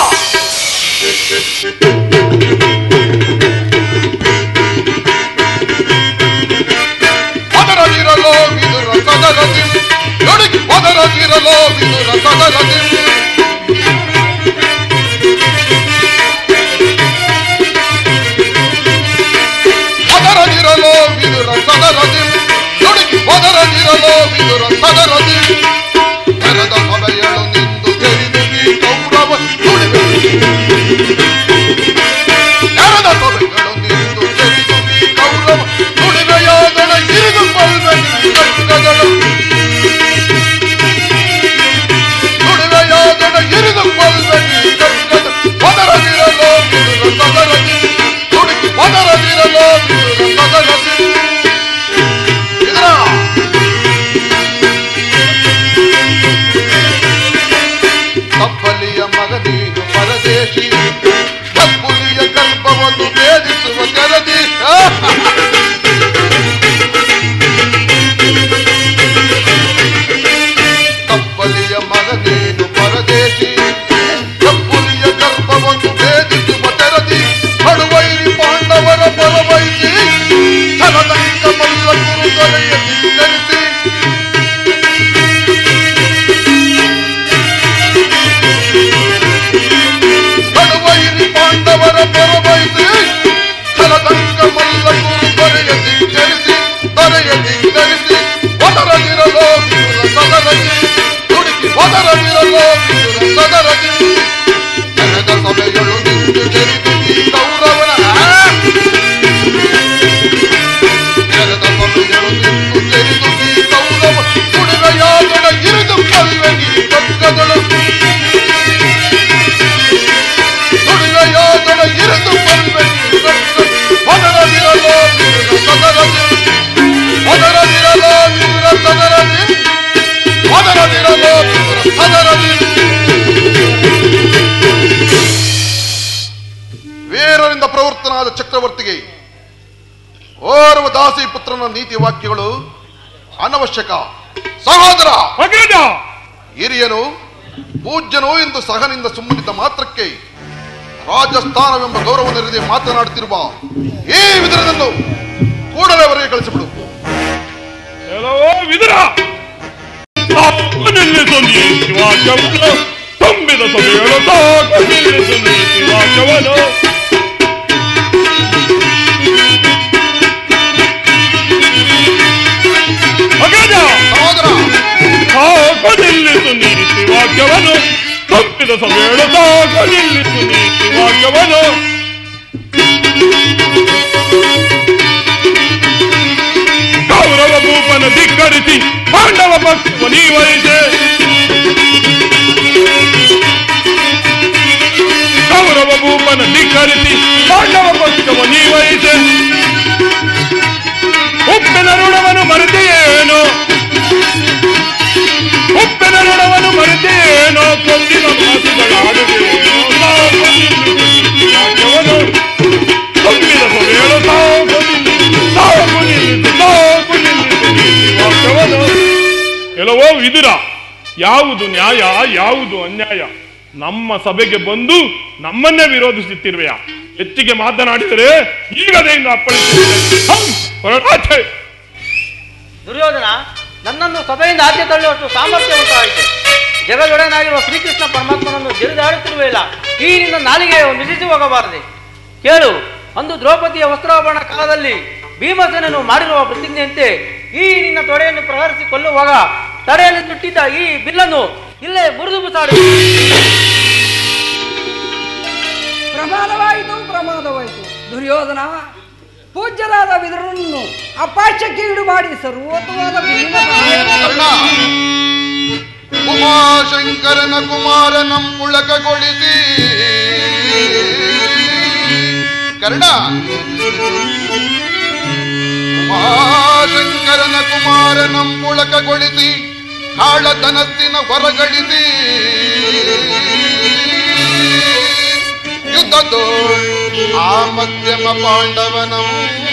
ಅದರದಿರಲೋ ವಿದುರ ಸದರದಿ ನಡುಗಿ ಅದರದಿರಲೋ ವಿದುರ ಸದರದಿ ಅದರದಿರಲೋ ವಿದುರ ಸದರದಿ ನಡುಗಿ ಅದರದಿರಲೋ ವಿದುರ ಸದರದಿ ಕರೆದ ಸಭೆಯಳು ನಿಂದು ತೆರೆದು ಈ ಕೌರವ ನುಡಿವೆ ನೆರೆದ ಸಭೆಗಳು ನಿಂದು ತೆರೆದು ಈ ಕೌರವ ನುಡಿವೆಯಾದಳ ಇರಿದು ಕೊಲ್ವೆನು ಕಟ್ಟದಳು ನುಡಿವೆಯಾದಳ ಇರಿದು ಕೊಲ್ವೆನು ಕಟ್ಟದ ಒದರದಿರಲೋ ಬಿಡುವ ಸದರದಿ ನುಡುಕಿ ಒದರದಿರಲೋ ಬಿಡುವ ಸದರದಿ ಇದರ ಧಿಕ್ಕರಿಸಿ ಒದರದಿರಲು ವಿದುರ ಸದರದಿ ದುಡುಕಿ ಒದರದಿರಲು ವಿದುರ ಸದರದಿ ನೆನೆದ ಸಭೆಗಳು ನಿಂತು ತೆರೆದು ಈ ಗೌರವನ ನೆನೆದ ಸಭೆಗಳು ನಿಂತು ತೆರೆದು ಈ ಗೌರವ ತುಡಿವೆಯಾದೊಡ ಇರಿದು ಕಲ್ವೆ ನೀ ಕಕ್ಕದಳು ತುಡಿವೆಯಾದೊಡ ಇರಿದು ಕಲ್ವೆ ನೀ ಕಕ್ಕದಳು ಒದರದಿರಲು ವಿದುರ ಸದರದಿ ಒದರದಿರಲು ವಿದುರ ಸದರದಿ ಒದರದಿರಲು ವಿದುರ ಸದರದಿ ವೀರರಿಂದ ಪ್ರವೃತ್ತನಾದ ಚಕ್ರವರ್ತಿಗೆ ಓರ್ವ ದಾಸಿ ಪುತ್ರನ ನೀತಿ ವಾಕ್ಯಗಳು ಅನವಶ್ಯಕ ಸಹೋದರ ಅಗ್ರಜ ಹಿರಿಯನು ಪೂಜ್ಯನು ಎಂದು ಸಹನಿಂದ ಸುಮ್ಮನಿದ್ದ ಮಾತ್ರಕ್ಕೆ ರಾಜಸ್ಥಾನವೆಂಬ ಗೌರವನಿರದೆ ಮಾತನಾಡುತ್ತಿರುವ ಈ ವಿದುರನನ್ನು ಕೂಡಲೇ ಹೊರಗೆ ಕಳಿಸಿಬಿಡು ಎಲ್ಲವೋ ವಿದುರ ಸಾಕು ನಿಲ್ಲಿಸು ನೀತಿ ವಾಕ್ಯವನ್ನು ತುಂಬಿದ ಸಭೆಗಳು ಸಾಕು ನಿಲ್ಲಿಸು ನೀತಿ ವಾಕ್ಯವನ್ನು ಅಗ್ರಜ ಸಹೋದರ ಸಾಕು ನಿಲ್ಲಿಸು ನೀತಿ ವಾಕ್ಯವನ್ನು ತುಂಬಿದ ಸಭೆಗಳು ಸಾಕು ನಿಲ್ಲಿಸು ನೀತಿ ವಾಕ್ಯವನ್ನು ಕೌರವ ಭೂಪನ ಧಿಕ್ಕರಿಸಿ ಪಾಂಡವ ಪಕ್ಷವ ನೀವರಿಸೆ ಕೌರವ ಭೂಪನ ಧಿಕ್ಕರಿಸಿ ಪಾಂಡವ ಪಕ್ಷವ ನೀವರಿಸೆ ಉಪ್ಪಿನ ಋಣವನ್ನು ಮರೆತೆಯೇನು ಉಪ್ಪಿನ ಋಣವನ್ನು ಮರೆತೆಯೇನೋ ಕೊಂದಿನ ಮಾತುಗಳಾಡುವೆಯೇನೋ ಸಾಕು ನಿಲ್ಲಿಸು ವಾಕ್ಯವನ್ನು ತುಂಬಿದ ಸಭೆಗಳು ಸಾಕು ನಿಲ್ಲಿಸು ಸಾಕು ನಿಲ್ಲಿಸು ಸಾಕು ನಿಲ್ಲಿಸು ನೀತಿ ವಾಕ್ಯವನ್ನು ಕೆಲವೋ ವಿದುರ ಯಾವುದು ನ್ಯಾಯ ಯಾವುದು ಅನ್ಯಾಯ ನಮ್ಮ ಸಭೆಗೆ ಬಂದು ನಮ್ಮನ್ನೇ ವಿರೋಧಿಸುತ್ತಿರುವೆಯಾ ಹೆಚ್ಚಿಗೆ ಮಾತನಾಡಿದರೆ ಈಗದೆಯಿಂದ ಅಪ್ಪಳಿಸುತ್ತೇನೆ ದುರ್ಯೋಧನ ನನ್ನನ್ನು ಸಭೆಯಿಂದ ಆಚೆ ತಳ್ಳುವಷ್ಟು ಸಾಮರ್ಥ್ಯ ಉಂಟಾಯಿತು ಜಗದೊಡೆನಾಗಿರುವ ಶ್ರೀಕೃಷ್ಣ ಪರಮಾತ್ಮನನ್ನು ಜರಿದಾಡುತ್ತಿರುವೆಯಲ್ಲ ಈ ನಿನ್ನ ನಾಲಿಗೆಯು ಮಿಸಿಸಿ ಹೋಗಬಾರದೆ ಕೇಳು ಅಂದು ದ್ರೌಪದಿಯ ವಸ್ತ್ರಾಭರಣ ಕಾಲದಲ್ಲಿ ಭೀಮಸೇನನು ಮಾಡಿರುವ ಪ್ರತಿಜ್ಞೆಯಂತೆ ಈ ನಿನ್ನ ತೊಡೆಯನ್ನು ಪ್ರಹರಿಸಿ ಕೊಲ್ಲುವಾಗ ತಡೆಯಲ್ಲಿ ಸುಟ್ಟಿದ್ದ ಈ ಬಿಲ್ಲನ್ನು ಇಲ್ಲೇ ಮುರಿದು ಬಿಸಾಡು ಪ್ರಮಾದವಾಯಿತು ಪ್ರಮಾದವಾಯಿತು ದುರ್ಯೋಧನ ಪೂಜ್ಯರಾದ ವಿದುರನನ್ನು ಅಪಾಶಕ್ಕೆ ಈಡು ಮಾಡಿ ಸರ್ವೋತ್ತಮವಾದ ಬಿಲ್ಲಿನ ಸಹಾಯವನ್ನು ಕರ್ಣ ಉಮಾಶಂಕರನ ಕುಮಾರನಂ ಪುಳಕಗೊಳಿಸಿ ಕರ್ಣ ಉಮಾಶಂಕರನ ಕುಮಾರನಂ ಪುಳಕಗೊಳಿಸಿ ಕಾಳತನಸ್ಸಿನ ಹೊರಗಳಿಸಿ ಯುದ್ಧದೋ ಆ ಮಧ್ಯಮ ಪಾಂಡವನಂ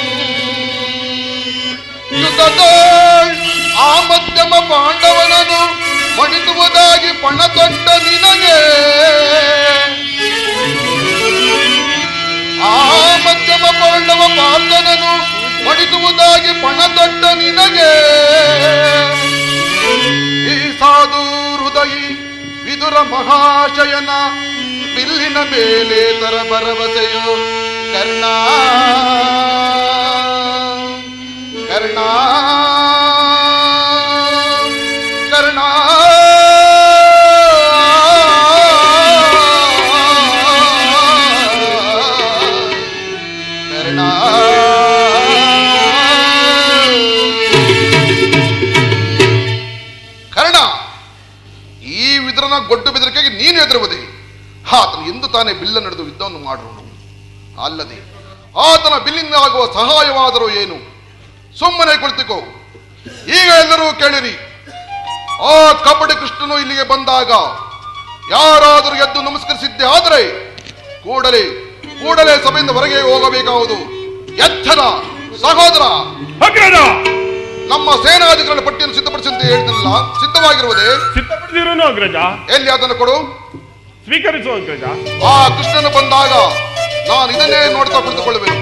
ಯುದ್ಧದೋಳ್ ಆ ಮಧ್ಯಮ ಪಾಂಡವನನು ಮಣಿಸುವುದಾಗಿ ಪಣ ತೊಟ್ಟ ನಿನಗೆ ಆ ಮಧ್ಯಮ ಪಾಂಡವ ಪಾರ್ಥನನು ಮಣಿಸುವುದಾಗಿ ಪಣ ತೊಟ್ಟ ನಿನಗೆ ಈ ಸಾಧು ಹೃದಯಿ ವಿದುರ ಮಹಾಶಯನ ಬಿಲ್ಲಿನ ಮೇಲೆ ತರ ಭರವಸೆಯು ಕರ್ಣ ಕರ್ಣ ಕರ್ಣ ಕರ್ಣ ಕರ್ಣ ಈ ವಿದ್ರನ ಗೊಡ್ಡು ಬೆದರಿಕೆಗೆ ನೀನು ಎದುರುವುದೇ ಆತನು ಎಂದು ತಾನೇ ಬಿಲ್ಲ ನಡೆದು ಯುದ್ಧವನ್ನು ಮಾಡುವನು ಅಲ್ಲದೆ ಆತನ ಬಿಲ್ಲಿಂದ ಆಗುವ ಸಹಾಯವಾದರೂ ಏನು ಸುಮ್ಮನೆ ಕುಳಿತುಕೋ ಈಗ ಎಲ್ಲರೂ ಕೇಳಿರಿ ಆ ಕಬಡ್ಡಿ ಕೃಷ್ಣನು ಇಲ್ಲಿಗೆ ಬಂದಾಗ ಯಾರಾದರೂ ಎದ್ದು ನಮಸ್ಕರಿಸಿದ್ದೆ ಆದರೆ ಕೂಡಲೇ ಕೂಡಲೇ ಸಭೆಯಿಂದ ಹೊರಗೆ ಹೋಗಬೇಕಾಗುವುದು ಎಚ್ಚರ ಸಹೋದರ ಅಗ್ರಜ ನಮ್ಮ ಸೇನಾಧಿಕಾರಿಗಳ ಪಟ್ಟಿಯನ್ನು ಸಿದ್ಧಪಡಿಸಂತೆ ಹೇಳಿದ್ನಲ್ಲ ಸಿದ್ಧವಾಗಿರುವುದೇ ಸಿದ್ಧಪಡಿಸಿರೋನು ಅಗ್ರಜ ಎಲ್ಲಿ ಅದನ್ನು ಕೊಡು ಸ್ವೀಕರಿಸು ಅಗ್ರಜ ಆ ಕೃಷ್ಣನು ಬಂದಾಗ ನಾನು ಇದನ್ನೇ ನೋಡ್ತಾ ಕುಳಿತುಕೊಳ್ಳುವೆನು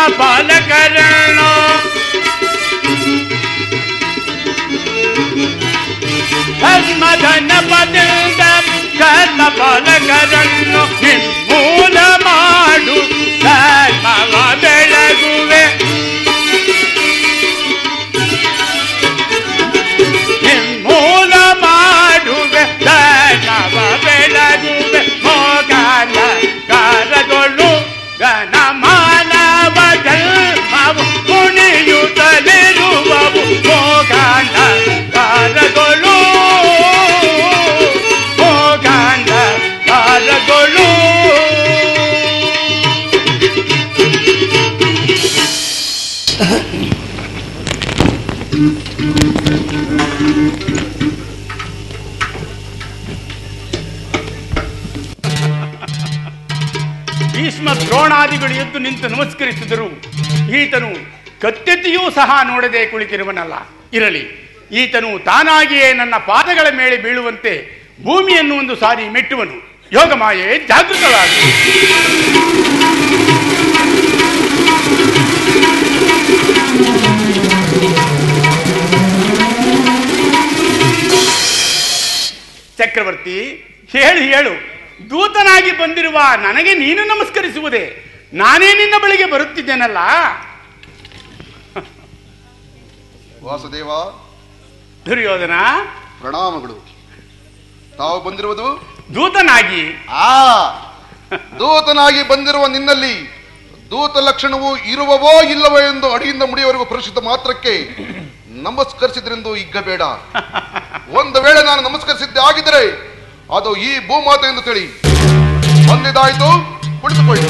ಪಾಲಕರನ್ನು ಧರ್ಮಧನ ಪದಿಂದ ಧರ್ಮ ಪಾಲಕರನ್ನು ನಿರ್ಮೂಲ ಮಾಡು ಧರ್ಮವ ಬೆಳಗುವೆ ನಿರ್ಮೂಲ ಮಾಡುವೆ ಧರ್ಮವ ಬೆಳಗುವೆ ಮೋಗಾನ ಕಾರಗಳು ಗಣ ಮಾನವ ಧರ್ಮವು ಕುಣಿಯುತ್ತಲಿರುವವು ಮೋಗಾನ ಕಾರಗಳು ಮೋಗಾನ ಕಾರಗಳು ಭೀಷ್ಮ ದ್ರೋಣಾದಿಗಳು ಎದ್ದು ನಿಂತು ನಮಸ್ಕರಿಸಿದರು ಈತನು ಕತ್ತೆತ್ತಿಯೂ ಸಹ ನೋಡದೆ ಕುಳಿತಿರುವನಲ್ಲ ಇರಲಿ ಈತನು ತಾನಾಗಿಯೇ ನನ್ನ ಪಾದಗಳ ಮೇಲೆ ಬೀಳುವಂತೆ ಭೂಮಿಯನ್ನು ಒಂದು ಸಾರಿ ಮೆಟ್ಟುವನು ಯೋಗಮಾಯೆ ಜಾಗೃತವಾದ ಚಕ್ರವರ್ತಿ ಹೇಳು ಹೇಳು ದೂತನಾಗಿ ಬಂದಿರುವ ನನಗೆ ನೀನು ನಮಸ್ಕರಿಸುವುದೇ ನಾನೇ ನಿನ್ನ ಬಳಿಗೆ ಬರುತ್ತಿದ್ದೇನಲ್ಲ ವಾಸುದೇವ ದುರ್ಯೋಧನ ಪ್ರಣಾಮಗಳು ತಾವು ಬಂದಿರುವುದು ದೂತನಾಗಿ ಆ ದೂತನಾಗಿ ಬಂದಿರುವ ನಿನ್ನಲ್ಲಿ ದೂತ ಲಕ್ಷಣವು ಇರುವವೋ ಇಲ್ಲವೋ ಎಂದು ಅಡಿಯಿಂದ ಮುಡಿಯವರೆಗೂ ಪರಿಶುದ್ಧ ಮಾತ್ರಕ್ಕೆ ನಮಸ್ಕರಿಸಿದ್ರೆಂದು ಇಗ್ಗಬೇಡ ಒಂದು ವೇಳೆ ನಾನು ನಮಸ್ಕರಿಸಿದ್ದೆ ಆಗಿದ್ದರೆ ಅದು ಈ ಭೂಮಾತೆ ಎಂದು ತಿಳಿ ಬಂದಿದ್ದಾಯ್ತು ಕುಳಿತುಕೊಳ್ಳಿ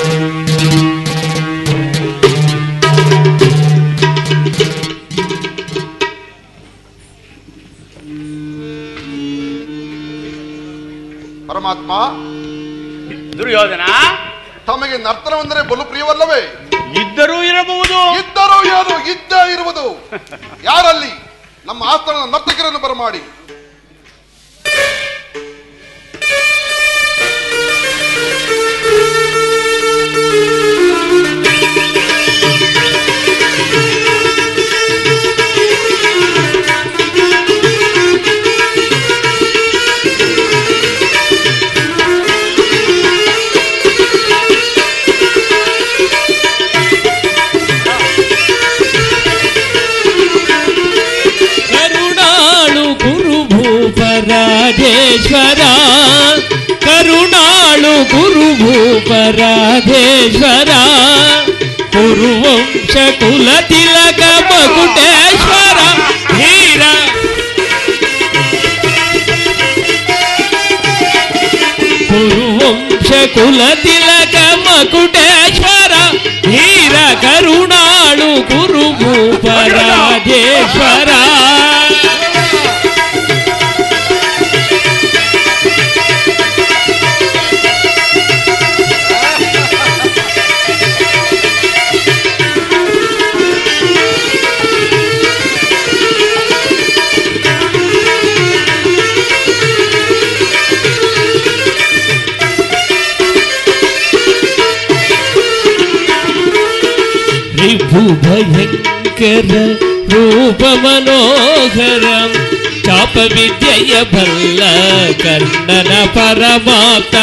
ಪರಮಾತ್ಮ ದುರ್ಯೋಧನ ತಮಗೆ ನರ್ತನವೆಂದರೆ ಬಲು ಪ್ರಿಯವಲ್ಲವೇ ಇದ್ದರೂ ಇರಬಹುದು ಇದ್ದರೂ ಏನು ಇದ್ದೇ ಇರುವುದು ಯಾರಲ್ಲಿ ನಮ್ಮ ಆಸ್ಥಾನದ ನರ್ತಕರನ್ನು ಬರಮಾಡಿ ಕರುಣಾಳು ಗುರು ಭೂಪರಾಧೇಶ್ವರ ಕರುಣಾಳು ಗುರು ಭೂಪರಾಧೇಶ್ವರ ಕುರುವಂಶ ಕುಲ ತಿಲಕ ಮಕುಟೇಶ್ವರ ಹೀರ ಕುರುವಂಶ ಕುಲ ತಿಲಕ ಮಕುಟೇಶ್ವರ ಹೀರ ಕರುಣಾಳು ಗುರು ಭೂಪರಾಧೇಶ್ವರ ರಿಭು ಭಯಂಕರ ರೂಪ ಮನೋಹರ ಚಾಪ ವಿದ್ಯೆಯ ಬಲ್ಲ ಕರ್ಣನ ಪರಮಾತ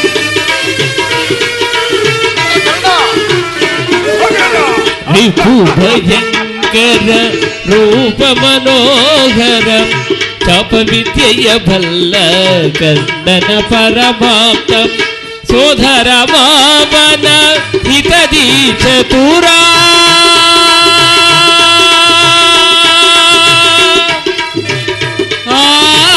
ರಿಭು ಭಯಂಕರ ರೂಪ ಮನೋಹರ ಚಾಪ ವಿದ್ಯೆಯ ಬಲ್ಲ ಕರ್ಣನ ಪರಮಾತ ಸೋದರ ಮಾಮನ ಹಿತದಿ ಚತುರ ಆ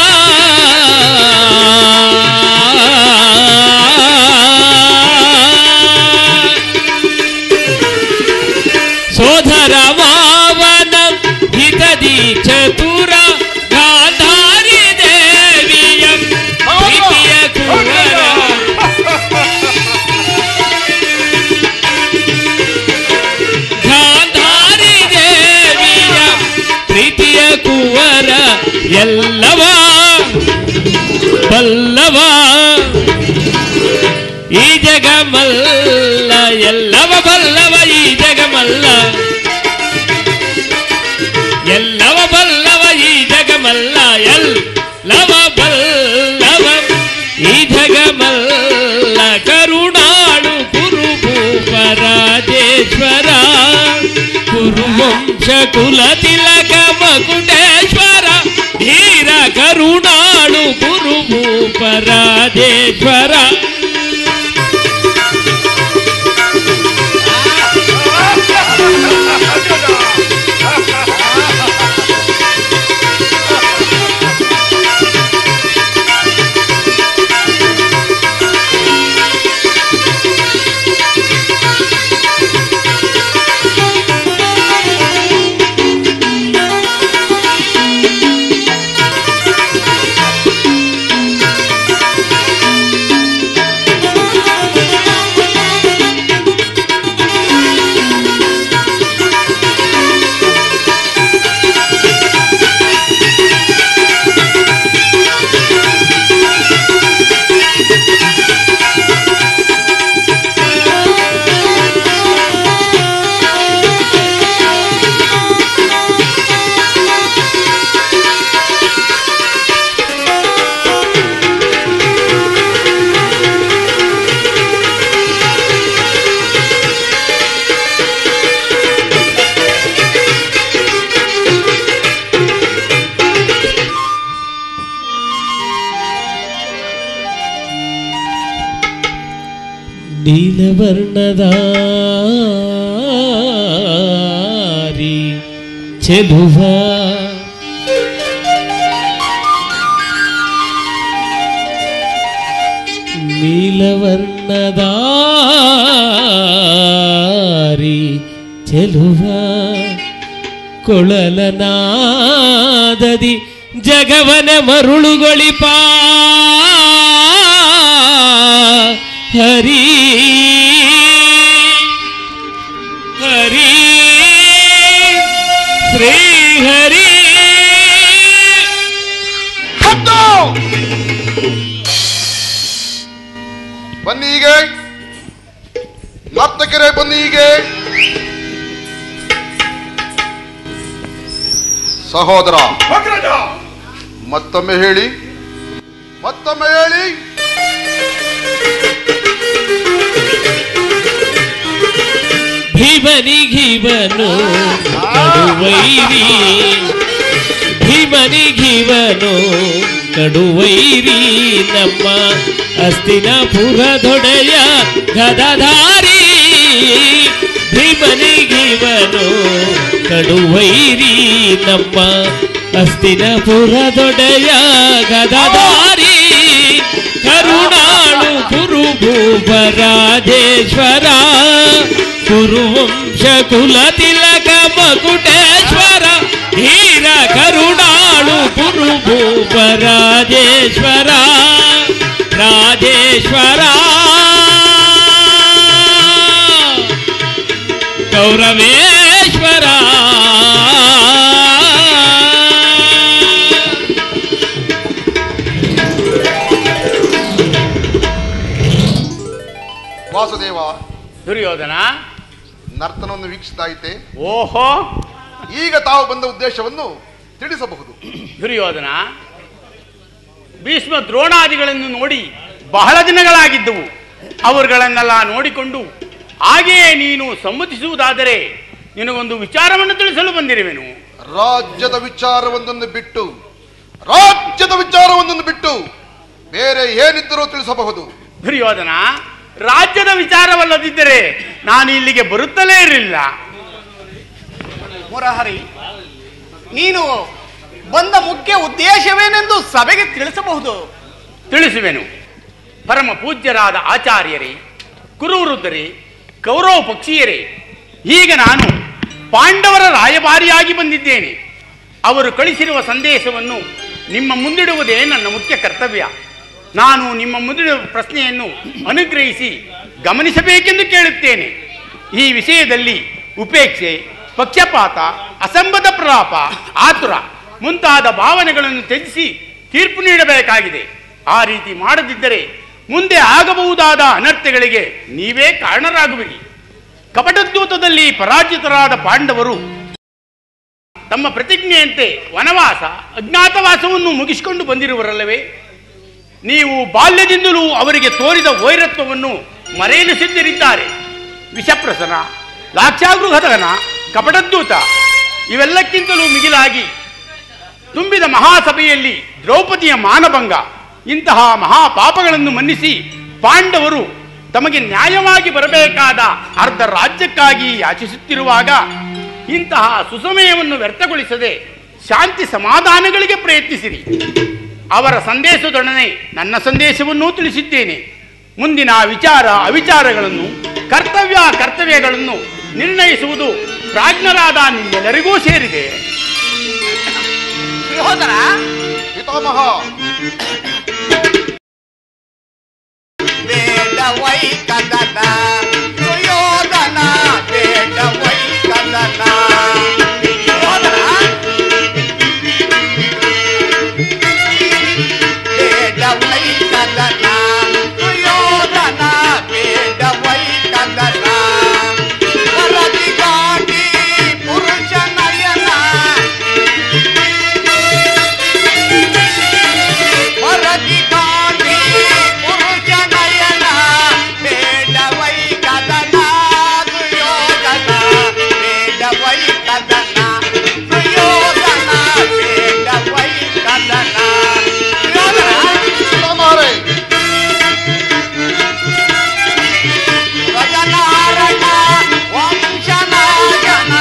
ಸೋದರ ಮಾವನ ಹಿತದಿ ಚತುರ ಗಾಂಧಾರಿ ದೇವಿಯ ಪ್ರೀತಿಯ ಕುವರ ಗಾಂಧಾರಿ ದೇವಿಯ ಪ್ರೀತಿಯ ಕುವರ ಎಲ್ಲವ ಬಲ್ಲವ ಈ ಜಗಮಲ್ಲ ಎಲ್ಲವ ಬಲ್ಲವ ಈ ಜಗಮಲ್ಲ ಶಕುಲ ತಿಲಕ ಮಕುಟೇಶ್ವರ ಧೀರ ಕರುಣಾಳು ಗುರುಭೂಪರಾಧೇಶ್ವರ ನೀಲವರ್ಣದಾರಿ ಚೆಲುವ ನೀಲವರ್ಣದಾರಿ ಚೆಲುವ ಕೊಳಲನಾದದಿ ಜಗವನ ಮರುಳುಗೊಳಿಪ ಹರಿ ಹರಿ ಶ್ರೀ ಹರಿ ಹತ್ತು! ಬನ್ನಿ ಹೀಗೆ ನರ್ತಕರೇ ಬನ್ನಿ ಹೀಗೆ ಸಹೋದರ ಮತ್ತೊಮ್ಮೆ ಹೇಳಿ ಮತ್ತೊಮ್ಮೆ ಹೇಳಿ ಭೀಮನಿಗಿವನು ಕಡುವೈರಿ ಭೀಮನಿಗಿವನು ಕಡುವೈರಿ ನಮ್ಮ ಅಸ್ತಿನಪುರದೊಡೆಯ ಗದಧಾರಿ ಭೀಮನಿಗಿವನು ಕಡುವೈರಿ ನಮ್ಮ ಅಸ್ತಿನಪುರದೊಡೆಯ ಗದಧಾರಿ ಕರುಣಾಳು ಕುರುಭೂಪರಾಜೇಶ್ವರ ಕುರುವಂಶ ಕುಲ ತಿಲಕ ಮಕುಟೇಶ್ವರ ಧೀರ ಕರುಣಾಳು ಕುರುಭೂಪರಾಜೇಶ್ವರ ರಾಜೇಶ್ವರ ಗೌರವೇಶ್ವರ ವಾಸುದೇವ ದುರ್ಯೋಧನ ನರ್ತನವನ್ನು ವೀಕ್ಷಿಸಿದಾಯಿತೆ ಓಹೋ ಈಗ ತಾವು ಬಂದ ಉದ್ದೇಶವನ್ನು ತಿಳಿಸಬಹುದು ದುರ್ಯೋಧನ ಭೀಷ್ಮ ದ್ರೋಣಾದಿಗಳನ್ನು ನೋಡಿ ಬಹಳ ದಿನಗಳಾಗಿದ್ದವು ಅವರುಗಳನ್ನೆಲ್ಲ ನೋಡಿಕೊಂಡು ಹಾಗೆಯೇ ನೀನು ಸಮ್ಮತಿಸುವುದಾದರೆ ನಿನಗೊಂದು ವಿಚಾರವನ್ನು ತಿಳಿಸಲು ಬಂದಿರುವೆನು ರಾಜ್ಯದ ವಿಚಾರವೊಂದನ್ನು ಬಿಟ್ಟು ರಾಜ್ಯದ ವಿಚಾರವೊಂದನ್ನು ಬಿಟ್ಟು ಬೇರೆ ಏನಿದ್ದರೂ ತಿಳಿಸಬಹುದು ದುರ್ಯೋಧನ ರಾಜ್ಯದ ವಿಚಾರವಲ್ಲದಿದ್ದರೆ ನಾನು ಇಲ್ಲಿಗೆ ಬರುತ್ತಲೇ ಇರಲಿಲ್ಲ ಮುರಹರಿ ನೀನು ಬಂದ ಮುಖ್ಯ ಉದ್ದೇಶವೇನೆಂದು ಸಭೆಗೆ ತಿಳಿಸಬಹುದು ತಿಳಿಸುವೆನು ಪರಮ ಪೂಜ್ಯರಾದ ಆಚಾರ್ಯರೇ ಕುರುವೃದ್ಧರೇ ಕೌರವ ಪಕ್ಷೀಯರೇ ಈಗ ನಾನು ಪಾಂಡವರ ರಾಯಭಾರಿಯಾಗಿ ಬಂದಿದ್ದೇನೆ ಅವರು ಕಳಿಸಿರುವ ಸಂದೇಶವನ್ನು ನಿಮ್ಮ ಮುಂದಿಡುವುದೇ ನನ್ನ ಮುಖ್ಯ ಕರ್ತವ್ಯ ನಾನು ನಿಮ್ಮ ಮುಂದಿಡುವ ಪ್ರಶ್ನೆಯನ್ನು ಅನುಗ್ರಹಿಸಿ ಗಮನಿಸಬೇಕೆಂದು ಕೇಳುತ್ತೇನೆ ಈ ವಿಷಯದಲ್ಲಿ ಉಪೇಕ್ಷೆ ಪಕ್ಷಪಾತ ಅಸಂಬದ್ಧ ಪ್ರಲಾಪ ಆತುರ ಮುಂತಾದ ಭಾವನೆಗಳನ್ನು ತ್ಯಜಿಸಿ ತೀರ್ಪು ನೀಡಬೇಕಾಗಿದೆ ಆ ರೀತಿ ಮಾಡದಿದ್ದರೆ ಮುಂದೆ ಆಗಬಹುದಾದ ಅನರ್ಥಗಳಿಗೆ ನೀವೇ ಕಾರಣರಾಗುವಿರಿ ಕಪಟದ್ಯೂತದಲ್ಲಿ ಪರಾಜಿತರಾದ ಪಾಂಡವರು ತಮ್ಮ ಪ್ರತಿಜ್ಞೆಯಂತೆ ವನವಾಸ ಅಜ್ಞಾತವಾಸವನ್ನು ಮುಗಿಸಿಕೊಂಡು ಬಂದಿರುವರಲ್ಲವೇ ನೀವು ಬಾಲ್ಯದಿಂದಲೂ ಅವರಿಗೆ ತೋರಿದ ವೈರತ್ವವನ್ನು ಮರೆಯಲು ಸಿದ್ಧರಿದ್ದಾರೆ ವಿಷಪ್ರಸನ ಲಾಕ್ಷಾಗೃಹದನ ಕಪಟದ್ಯೂತ ಇವೆಲ್ಲಕ್ಕಿಂತಲೂ ಮಿಗಿಲಾಗಿ ತುಂಬಿದ ಮಹಾಸಭೆಯಲ್ಲಿ ದ್ರೌಪದಿಯ ಮಾನಭಂಗ ಇಂತಹ ಮಹಾಪಾಪಗಳನ್ನು ಮನ್ನಿಸಿ ಪಾಂಡವರು ತಮಗೆ ನ್ಯಾಯವಾಗಿ ಬರಬೇಕಾದ ಅರ್ಧ ರಾಜ್ಯಕ್ಕಾಗಿ ಯಾಚಿಸುತ್ತಿರುವಾಗ ಇಂತಹ ಸುಸಮಯವನ್ನು ವ್ಯರ್ಥಗೊಳಿಸದೆ ಶಾಂತಿ ಸಮಾಧಾನಗಳಿಗೆ ಪ್ರಯತ್ನಿಸಿರಿ ಅವರ ಸಂದೇಶದೊಡನೆ ನನ್ನ ಸಂದೇಶವನ್ನೂ ತಿಳಿಸಿದ್ದೇನೆ ಮುಂದಿನ ವಿಚಾರ ಅವಿಚಾರಗಳನ್ನು ಕರ್ತವ್ಯ ಕರ್ತವ್ಯಗಳನ್ನು ನಿರ್ಣಯಿಸುವುದು ಪ್ರಾಜ್ಞರಾದ ನಿಮ್ಮೆಲ್ಲರಿಗೂ ಸೇರಿದೆ ಸಹೋದರ ಪಿತಾಮಹ ಬೇಡ ವೈ ಕದನ ಸುಯೋಧನ ಬೇಡ ವೈ ಕದನ ಸಹೋದರ ಬೇಡ ವೈ ಕದನ ಸುಯೋಧನ ಬೇಡ ವೈ ಕದನ ವರದಿ ಗಾಡಿ ಪುರುಷ ನಯನ ವರದಿ ಗಾಡಿ ಪುರುಷ ನಯನ ಬೇಡ ವೈ ಕದನ ಸುಯೋಧನ ಬೇಡ ವೈ ಕದನ ಸುಯೋಧನ ಬೇಡ ವೈ ಕದನ ಸುಯೋಧನ ಪಿತಾಮಹರೇ ಗಜನಾರಣ ವಂಶನಾಯನ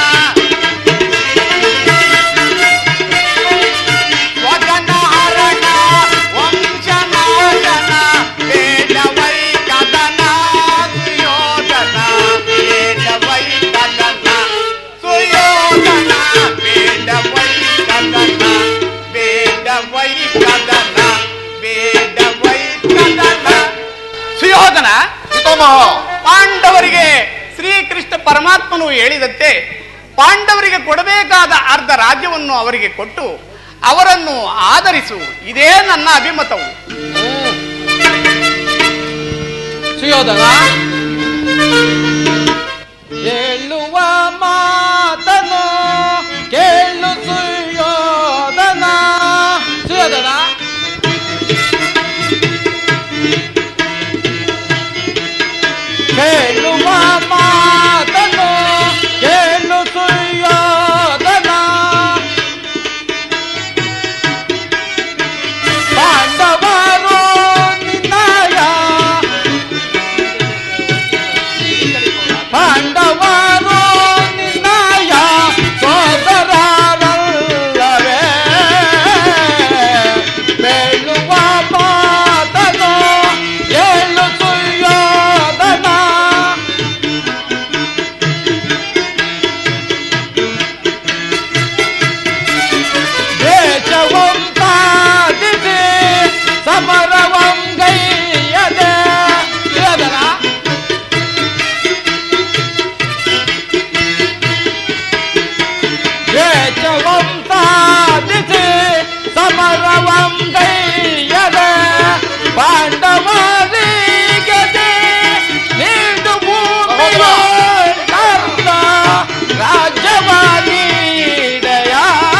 ಸ್ವಜನಹರಣ ವಂಶನಾಯನ ಬೇಡ ವೈ ಕದನ ಸುಯೋಧನ ಬೇಡ ವೈ ಕದನ ಸುಯೋಧನ ಬೇಡ ವೈ ಕದನ ಬೇಡ ವೈ ಕದನ ಬೇಡ ವೈ ಕದನ ಸುಯೋಧನ ಪಿತಾಮಹ ಪಾಂಡವರಿಗೆ ಶ್ರೀಕೃಷ್ಣ ಪರಮಾತ್ಮನು ಹೇಳಿದಂತೆ ಪಾಂಡವರಿಗೆ ಕೊಡಬೇಕಾದ ಅರ್ಧ ರಾಜ್ಯವನ್ನು ಅವರಿಗೆ ಕೊಟ್ಟು ಅವರನ್ನು ಆಧರಿಸು ಇದೇ ನನ್ನ ಅಭಿಮತವು ಸುಯೋಧನ ಹೇಳುವ ಮಾತನು ಕೇಳು ಸುಯೋಧನ ಸುಯೋಧನ ಕೇಳುವ ಮಾತನು ಕೇಳು ಸುಯೋಧನ ಪಾಂಡವರು ನಿನ್ನಯ ಪಾಂಡವರು ನಿನ್ನಯ ಸೋದರರಲ್ಲವೇ ಬೇಳುವ ಮಾತನು ಏಳು ಸುಯೋಧನ ದೇಶವಂ ಸಾಧಿಸಿ ಸಮರವಂ ಗೈಯದೆ ಯೋಧನ ವೇಷವಂ ಸಾಧಿಸಿ ಸಮರವಂ ಗೈಯದೆ ಪಾಂಡವರಿಗೆ ನೀಡು ಭೂಮಿಯ ಕರ್ತ ರಾಜ್ಯವಾನೀಡೆಯ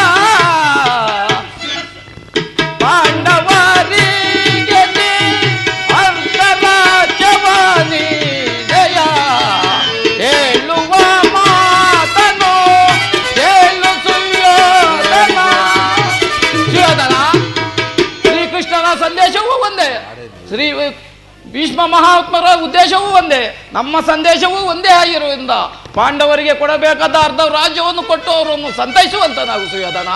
ಪಾಂಡವರಿಗೆ ಅರ್ಧ ರಾಜ್ಯವಾನೀಡೆಯ ಹೇಳುವ ಮಾತನು ಕೇಳು ಸುಯೋಧನ ಸುಯೋಧನ ಶ್ರೀಕೃಷ್ಣನ ಸಂದೇಶವೂ ಒಂದೇ ಶ್ರೀ ಭೀಷ್ಮ ಮಹಾತ್ಮರ ಉದ್ದೇಶವೂ ಒಂದೇ ನಮ್ಮ ಸಂದೇಶವೂ ಒಂದೇ ಆಗಿರುವುದರಿಂದ ಪಾಂಡವರಿಗೆ ಕೊಡಬೇಕಾದ ಅರ್ಧ ರಾಜ್ಯವನ್ನು ಕೊಟ್ಟು ಅವರನ್ನು ಸಂತೈಸುವಂತ ನಾವು ಸುಯೋಧನ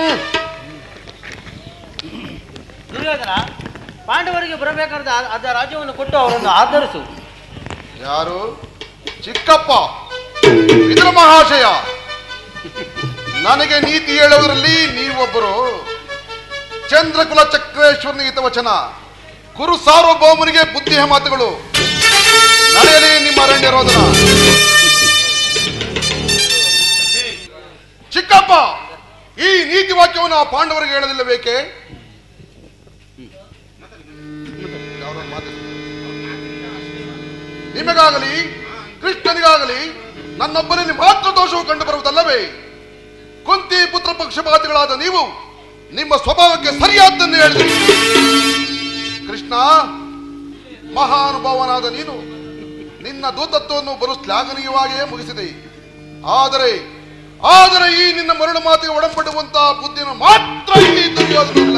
ದುರ್ಯೋಧನ ಪಾಂಡವರಿಗೆ ಬರಬೇಕಾದ ಆ- ಅದ ರಾಜ್ಯವನ್ನು ಕೊಟ್ಟು ಅವರನ್ನು ಆಧರಿಸು ಯಾರು ಚಿಕ್ಕಪ್ಪ ಇದರ ಮಹಾಶಯ ನನಗೆ ನೀತಿ ಹೇಳುವುದರಲ್ಲಿ ನೀವೊಬ್ಬರು ಚಂದ್ರಕುಲ ಚಕ್ರೇಶ್ವರನ ಹಿತವಚನ ಕುರು ಸಾರ್ವಭೌಮನಿಗೆ ಬುದ್ಧಿಯ ಮಾತುಗಳು ನಡೆಯಲಿ ನಿಮ್ಮ ಅರಣ್ಯ ರೋದನ ಚಿಕ್ಕಪ್ಪ ಈ ನೀತಿ ವಾಕ್ಯವನ್ನು ಆ ಪಾಂಡವರಿಗೆ ಹೇಳಲಿಲ್ಲ ಬೇಕೆ ಯಾರೋ ಮಾತಾಡ್ತಾರೆ. ನಿಮಗಾಗಲಿ ಕೃಷ್ಣನಿಗಾಗಲಿ ನನ್ನೊಬ್ಬರಲ್ಲಿ ಮಾತ್ರ ದೋಷವು ಕಂಡು ಬರುವುದಲ್ಲವೇ ಕುಂತಿ ಪುತ್ರ ಪಕ್ಷಪಾತಿಗಳಾದ ನೀವು ನಿಮ್ಮ ಸ್ವಭಾವಕ್ಕೆ ಸರಿಯಾದ್ದನ್ನು ಹೇಳಿದ್ರಿ ಕೃಷ್ಣ ಮಹಾನುಭಾವನಾದ ನೀನು ನಿನ್ನ ದೂತತ್ವವನ್ನು ಬಲು ಶ್ಲಾಘನೀಯವಾಗಿಯೇ ಮುಗಿಸಿದೆ ಆದರೆ ಆದರೆ ಈ ನಿನ್ನ ಮರಳು ಮಾತಿಗೆ ಒಡಂಬಡುವಂತಹ ಬುದ್ಧಿನ ಮಾತ್ರ ಈ ದುರ್ಯೋಧನಿಲ್ಲ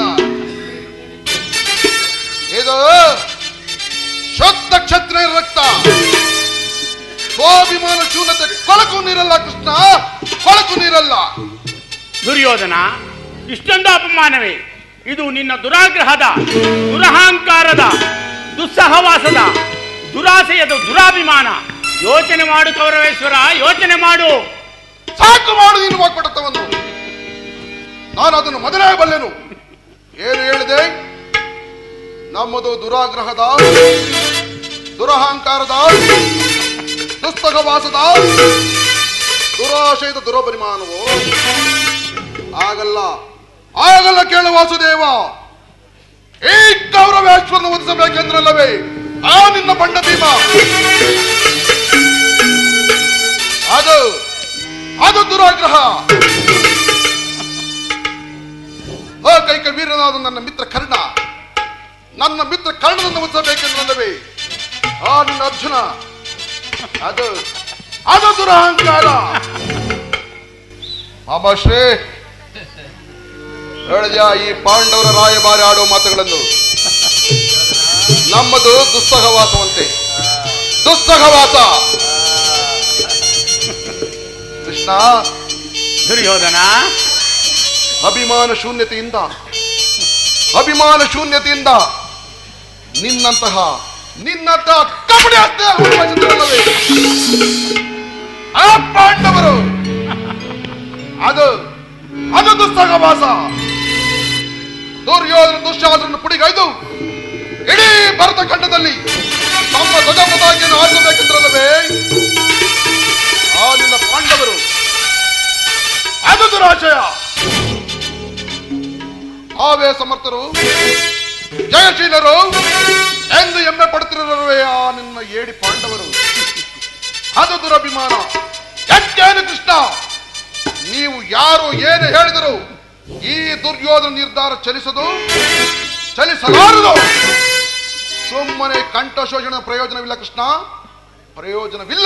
ಇದು ಶುದ್ಧ ಕ್ಷತ್ರಿಯ ರಕ್ತ ಸ್ವಾಭಿಮಾನ ಶೂನ್ಯತೆ ಕೊಳಕು ನೀರಲ್ಲ ಕೃಷ್ಣ ಕೊಳಕು ನೀರಲ್ಲ ದುರ್ಯೋಧನ ಇಷ್ಟೊಂದು ಅಪಮಾನವೇ ಇದು ನಿನ್ನ ದುರಾಗ್ರಹದ ದುರಹಂಕಾರದ ದುಸ್ಸಹವಾಸದ ದುರಾಸೆಯದ ದುರಾಭಿಮಾನ ಯೋಚನೆ ಮಾಡು ಕೌರವೇಶ್ವರ ಯೋಚನೆ ಮಾಡು ಸಾಕು ಮಾಡು ನೀನು ವಾಕ್ಪಟತ್ವವನ್ನು ನಾನು ಅದನ್ನು ಮೊದಲೇ ಬಲ್ಲೆನು ಏನು ಹೇಳಿದೆ ನಮ್ಮದು ದುರಾಗ್ರಹದ ದುರಹಂಕಾರದ ದುಸ್ತಕವಾಸದ ದುರಾಶಯದ ದುರಪರಿಮಾನವು ಆಗಲ್ಲ ಆಗಲ್ಲ ಕೇಳು ವಾಸುದೇವ ಈ ಕೌರವೇಶ್ವರನ ಒದಿಸಬೇಕೆಂದ್ರಲ್ಲವೇ ಆ ನಿನ್ನ ಬಂಡ ಭೀಮ ಅದು ಅದು ದುರಾಗ್ರಹ ಓ ಕೈಕ ವೀರನಾದ ನನ್ನ ಮಿತ್ರ ಕರ್ಣ ನನ್ನ ಮಿತ್ರ ಕರ್ಣನನ್ನು ಉತ್ಸಬೇಕೆಂದ್ರಲ್ಲವೇ ಆ ನಿನ್ನ ಅರ್ಜುನ ಅದು ಅದು ದುರಹಂಕಾರ ಮಾಮಾಶ್ರೀ ಹೇಳಿದ್ಯಾ ಈ ಪಾಂಡವರ ರಾಯಭಾರಿ ಆಡೋ ಮಾತುಗಳನ್ನು ನಮ್ಮದು ದುಸ್ತಹವಾಸವಂತೆ ದುಸ್ತಹವಾಸ ಕೃಷ್ಣ ದುರ್ಯೋಧನ ಅಭಿಮಾನ ಶೂನ್ಯತೆಯಿಂದ ಅಭಿಮಾನ ಶೂನ್ಯತೆಯಿಂದ ನಿನ್ನಂತಹ ನಿನ್ನಂತಹ ಕಬಡ್ಡಿ ಹಸ್ತವೇ ಆ ಪಾಂಡವರು ಅದು ಅದು ದುಸ್ಸಹವಾಸ ದುರ್ಯೋಧನ ದುಶ್ಯಾಸರನ್ನು ಪುಡಿಗೈದು ಇಡೀ ಭರತ ಖಂಡದಲ್ಲಿ ತಮ್ಮ ಧ್ವಜ ಪತಾಕಿಯನ್ನು ಹಾರಿಸಬೇಕೆಂದ್ರಲ್ಲವೇ ಆ ನಿನ್ನ ಪಾಂಡವರು ಅದು ದುರಾಶಯ ಆವೇ ಸಮರ್ಥರು ಜಯಶೀಲರು ಎಂದು ಹೆಮ್ಮೆ ಪಡುತ್ತಿರುವವೇ ಆ ನಿನ್ನ ಏಡಿ ಪಾಂಡವರು ಅದು ದುರಭಿಮಾನ ಯಾಕೇನು ಕೃಷ್ಣ ನೀವು ಯಾರು ಏನು ಹೇಳಿದರು ಈ ದುರ್ಯೋಧನ ನಿರ್ಧಾರ ಚಲಿಸದು ಚಲಿಸಲಾರದು ಸುಮ್ಮನೆ ಕಂಠ ಶೋಷಣೆ ಪ್ರಯೋಜನವಿಲ್ಲ ಕೃಷ್ಣ ಪ್ರಯೋಜನವಿಲ್ಲ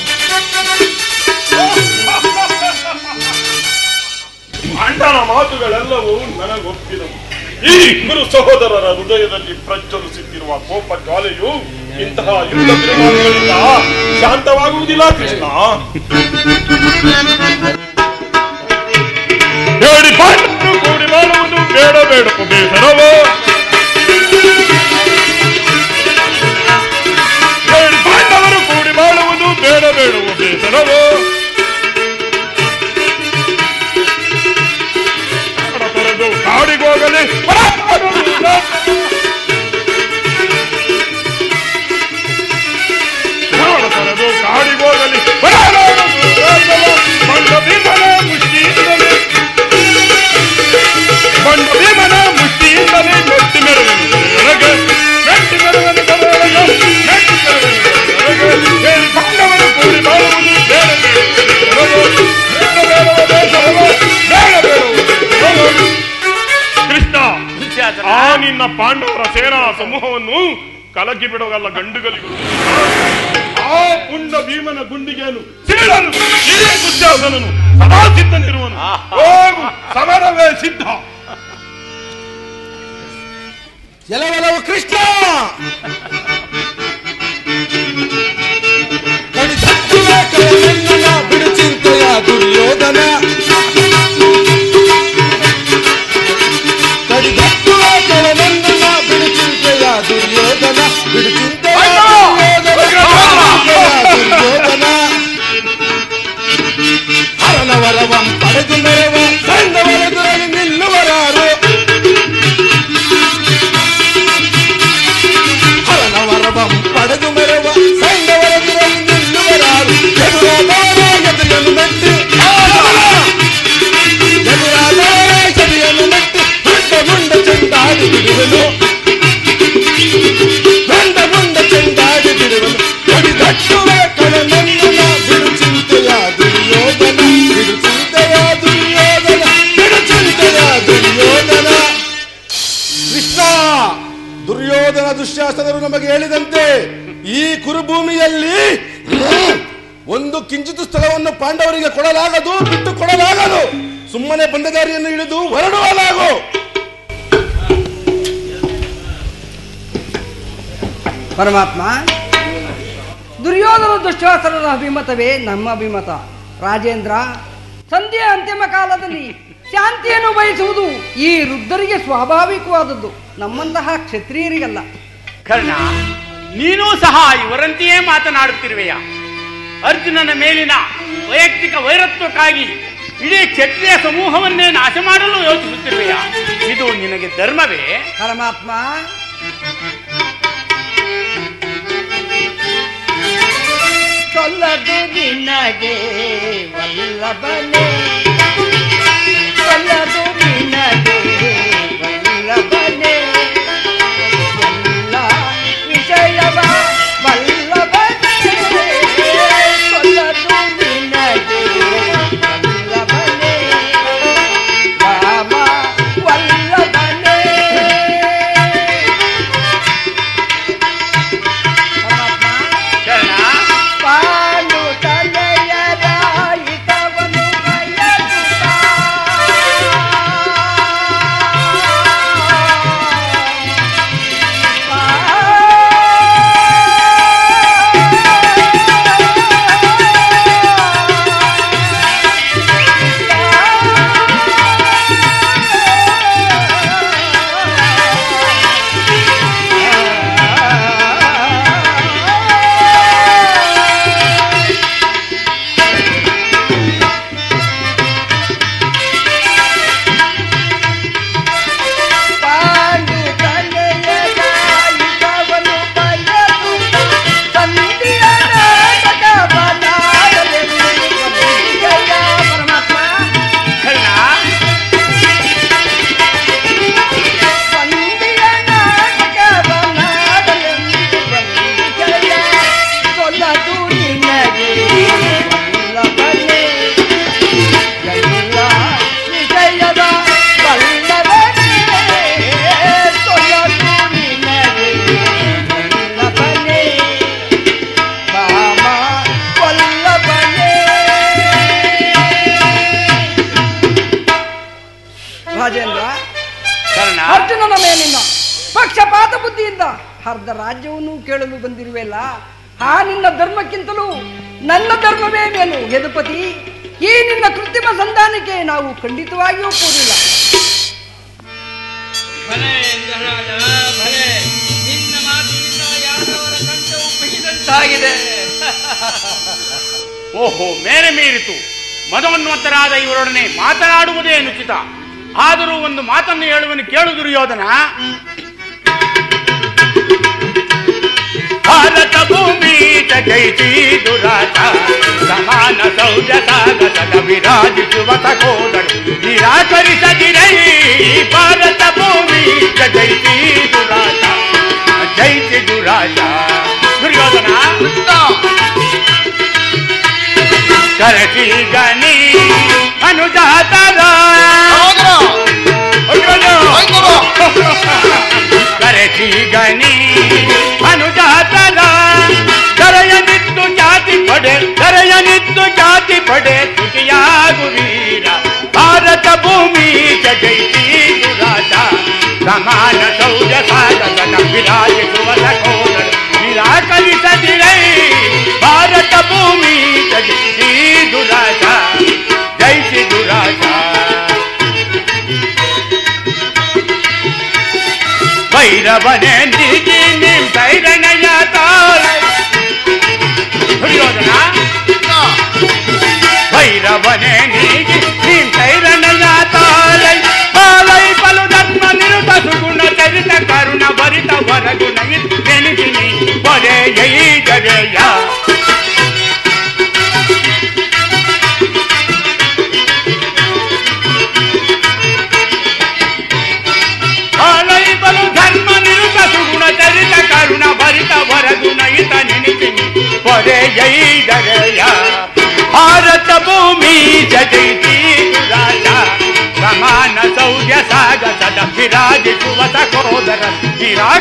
ಅಣ್ಣನ ಮಾತುಗಳೆಲ್ಲವೂ ನನಗೊಪ್ಪಿದವು ಈ ಗುರು ಸಹೋದರರ ಹೃದಯದಲ್ಲಿ ಪ್ರಜ್ವಲಿಸುತ್ತಿರುವ ಕೋಪ ಜ್ವಾಲೆಯು ಇಂತಹ ಯುದ್ಧ ಬಿರುಮಾನಗಳಿಂದ ಶಾಂತವಾಗುವುದಿಲ್ಲ ಕೃಷ್ಣ ಹೇಳಿ ಪಾಂಡವರು ಕೂಡಿ ಮಾಡುವುದು ಬೇಡ ಬೇಡ ಬೇಸರವೋ ಹೇಳಿ ಪಾಂಡವರು ಕೂಡಿ ಮಾಡುವುದು ಬೇಡ ಬೇಡವೋ ಬೇಸರವೋ ಹಣ ತೊರೆದು ಕಾಡಿಗೋಗಲಿ ಹಣ ತೊರೆದು ಕಾಡಿಗೋಗಲಿ ಬಂಡ ಭೀಮನ ಮುಷ್ಟಿಯಿಂದಲೇ ಬಂಡ ಭೀಮನ ಮುಷ್ಟಿಯಿಂದಲೇ ಮೆಟ್ಟಿ ಮೆರವನು ನನಗೆ ಮೆಟ್ಟಿ ಮೆರವನು ಕರೆಯೊಳಗೆ ಮೆಟ್ಟಿ ಮೆರವನು ಹೇಳಿ ಪಾಂಡವರು ಕೂಡಿ ಮಾಡುವುದು ಬೇಡ ಬೇಡ ಬೇಡ ಬೇಡವ ದೇಶವೋ ಬೇಡ ಬೇಡವೋ ಕೃಷ್ಣ ದುಶ್ಯಾಸನ ಆ ನಿನ್ನ ಪಾಂಡವರ ಸೇನಾ ಸಮೂಹವನ್ನು ಕಲಕಿ ಬಿಡುವಲ್ಲ ಗಂಡುಗಲಿಗಳು ಆ ಪುಂಡ ಭೀಮನ ಗುಂಡಿಗೆಯನ್ನು ಸೀಳಲು ಈ ದುಶ್ಯಾಸನನು ಸದಾ ಸಿದ್ಧನಿರುವನು ಹೋಗು ಸಮರವೇ ಸಿದ್ಧ ಎಲವೆಲವು ಕೃಷ್ಣ ಕಡಿ ಸತ್ತುವೆ ಕಳೆಯನ್ನ ಬಿಡು ಚಿಂತೆಯ ದುರ್ಯೋಧನ ಕಡಿ ಸತ್ತುವೆ ಕಳೆಯನ್ನ ಬಿಡು ಚಿಂತೆಯ ದುರ್ಯೋಧನ ಬಿಡು ಚಿಂತೆಯ ದುರ್ಯೋಧನ ದುರ್ಯೋಧನ ಹರನ ವರವಂ ಪಡೆದು ಮೆರವ ಸೈಂಧವರೆದುರಲ್ಲಿ ನಿಲ್ಲುವರಾರು ಹರನ ವರವಂ ಪಡೆದು ಮೆರವ ಸೈಂಧವರೆದುರಲ್ಲಿ ನಿಲ್ಲುವರಾರು ಎದುರಾದವರ ಎದೆಯನ್ನು ಮೆಟ್ಟಿ ಎದುರಾದವರ ಎದೆಯನ್ನು ಮೆಟ್ಟಿ ಮುಂಡ ಮುಂಡ ಚೆಂಡಾಡಿ ಬಿಡುವನು ಗಂಡ ಮುಂಡ ಚೆಂಡಾಡಿ ಬಿಡುವನು ಕಡಿದಟ್ಟುವೆ ಕಳನನ್ನ ಬಿಡು ಚಿಂತೆಯ ದುರ್ಯೋಧನ ಬಿಡು ಚಿಂತೆಯ ದುರ್ಯೋಧನ ಬಿಡು ಚಿಂತೆಯ ದುರ್ಯೋಧನ ಕೃಷ್ಣ ದುರ್ಯೋಧನ ದುಶ್ಯಾಸನರು ನಮಗೆ ಹೇಳಿದಂತೆ ಈ ಕುರುಭೂಮಿಯಲ್ಲಿ ಒಂದು ಕಿಂಚಿತ್ ಸ್ಥಳವನ್ನು ಪಾಂಡವರಿಗೆ ಕೊಡಲಾಗದು ಬಿಟ್ಟು ಕೊಡಲಾಗದು ಸುಮ್ಮನೆ ಬಂದ ದಾರಿಯನ್ನು ಇಳಿದು ಹೊರಡುವಲಾಗು ಪರಮಾತ್ಮ ದುರ್ಯೋಧನ ದುಶ್ವಾಸನದ ಅಭಿಮತವೇ ನಮ್ಮ ಅಭಿಮತ ರಾಜೇಂದ್ರ ಸಂಧ್ಯೆ ಅಂತಿಮ ಕಾಲದಲ್ಲಿ ಶಾಂತಿಯನ್ನು ಬಯಸುವುದು ಈ ವೃದ್ಧರಿಗೆ ಸ್ವಾಭಾವಿಕವಾದದ್ದು ನಮ್ಮಂತಹ ಕ್ಷತ್ರಿಯರಿಗಲ್ಲ ಕರ್ಣ ನೀನೂ ಸಹ ಇವರಂತೆಯೇ ಮಾತನಾಡುತ್ತಿರುವೆಯ ಅರ್ಜುನನ ಮೇಲಿನ ವೈಯಕ್ತಿಕ ವೈರತ್ವಕ್ಕಾಗಿ ಇಡೀ ಕ್ಷತ್ರಿಯ ಸಮೂಹವನ್ನೇ ನಾಶ ಮಾಡಲು ಯೋಚಿಸುತ್ತಿರುವೆಯ ಇದು ನಿನಗೆ ಧರ್ಮವೇ ಪರಮಾತ್ಮ ಕೊಲ್ಲದು ನಿನಗೆ ವಲ್ಲಭನೆ ಕೊಲ್ಲದು ನಿನಗೆ ವಲ್ಲಭನೆ ಎಲ್ಲ ವಿಷಯವ ವಲ್ಲಭನೆ ಕೊಲ್ಲದು ನಿನಗೆ ವಲ್ಲಭನೆ ರಾಮ ವಲ್ಲಭನೆ ಕರ್ಣ ಪಾಲು ತಲೆಯರಾಯಿತವನು ಬಯಸುತ್ತ ಪಾಂಡು ತಲೆಯರಾಯಿತವನು ಬಯಸುತ್ತ ಸಂಧಿಯ ನಾಟಕ ಬನಾರಲೆಂದು ಬಂದಿದೆಯ ಪರಮಾತ್ಮ ಕರ್ಣ ಸಂಧಿಯ ನಾಟಕ ಬನಾರಲೆಂದು ಬಂದಿದೆಯ ಕೊಲ್ಲದು ನಿನಗೆ ವಲ್ಲಭನೆ ಎಲ್ಲ ವಿಷಯದ ವಲ್ಲಭನೆ ಕೊಲ್ಲದು ನಿನಗೆ ವಲ್ಲಭನೆ ರಾಮ ವಲ್ಲಭನೆ ರಾಜೇಂದ್ರ ಕರ್ಣ ಅರ್ಜುನನ ಮೇಲಿನ ಪಕ್ಷಪಾತ ಬುದ್ಧಿಯಿಂದ ಅರ್ಧ ರಾಜ್ಯವನ್ನು ಕೇಳಲು ಬಂದಿರುವೆಲ್ಲ ಆ ನಿನ್ನ ಧರ್ಮಕ್ಕಿಂತಲೂ ನನ್ನ ಧರ್ಮವೇ ಮೇಲು ಯದುಪತಿ ಈ ನಿನ್ನ ಕೃತ್ರಿಮ ಸಂಧಾನಕ್ಕೆ ನಾವು ಖಂಡಿತವಾಗಿಯೂ ಒಪ್ಪುವುದಿಲ್ಲ ಭಲೆ ಇಂದ್ರರಾಜ ಭಲೆ ನಿನ್ನ ಮಾತಿನಿಂದ ಯಾದವರ ಕಂಠವು ಬಹಿದಂತಾಗಿದೆ ಓಹೋ ಮೇರೆ ಮೀರಿತು ಮದೋನ್ಮತ್ತರಾದ ಇವರೊಡನೆ ಮಾತನಾಡುವುದೇ ಅನುಚಿತ ಆದರೂ ಒಂದು ಮಾತನ್ನು ಹೇಳುವನು ಕೇಳು ದುರ್ಯೋಧನ ಭಾರತ ಭೂಮಿ ಜೈತಿ ದುರಾಟ ಸಮಾನ ಸೌಜ ಸಾಗಸದ ವಿರಾಜಿಸುವ ಸಹೋದರು ನಿರಾಕರಿಸದಿರೈ ಭಾರತ ಭೂಮಿ ಜೈತಿ ದುರಾಟ ಜೈತಿ ದುರಾಟ ದುರ್ಯೋಧನ ಕರಟಿ ಗಣಿ ಅನುಜಾತರ ಕರಟಿ ಗಣಿ ಅನುಜಾತರ ಕರೆಯನಿತ್ತು ಜಾತಿ ಪಡೆ ಕರೆಯನಿತ್ತು ಜಾತಿ ಪಡೆ ತುಟಿಯಾಗು ವೀರ ಭಾರತ ಭೂಮಿ ಜೈತಿ ದುರಾಟ ಸಮಾನ ಸೌಜ ಸಾಗಸನ ವಿರಾಜಿಸುವ ಸಹೋದರ ನಿರಾಕರಿಸದಿರೈ ಭಾರತ ಭೂಮಿ ಜೈತಿ ದುರಾಟ ಜೈತಿ ದುರಾಟ ಭೈರವನೇ ನೀಗಿ ನಿಮ್ ಭೈರಣಯ ತಾಳ ದುರ್ಯೋಧನ ಭೈರವನೇ ನೀಗಿ ನಿಮ್ ಭೈರಣಯ ತಾಳೈ ತಾಳೈ ಪಲು ಧರ್ಮ ನಿರುತ ಸುಗುಣ ಚರಿತ ಕರುಣ ಭರಿತ ವರಗುಣ ನೆನಪಿನಿ ಬರೆ ಜೈ ಜರೆಯ ಆಲೈ ಬಲು ಧರ್ಮ ನಿರುತ ಸುಗುಣ ಚರಿತ ಕರುಣ ಭರಿತ ವರಗುಣ ಇತ ನೆನಪಿನಿ ಪೊರೆ ಜೈ ಜರೆಯ ಭಾರತ ಭೂಮಿ ಜಗೈತಿ ರಾಜ ಸಮಾನ ಸೌರ್ಯ ಸಾಗಸದ ವಿರಾಜಿಸುವ ಸಹೋದರ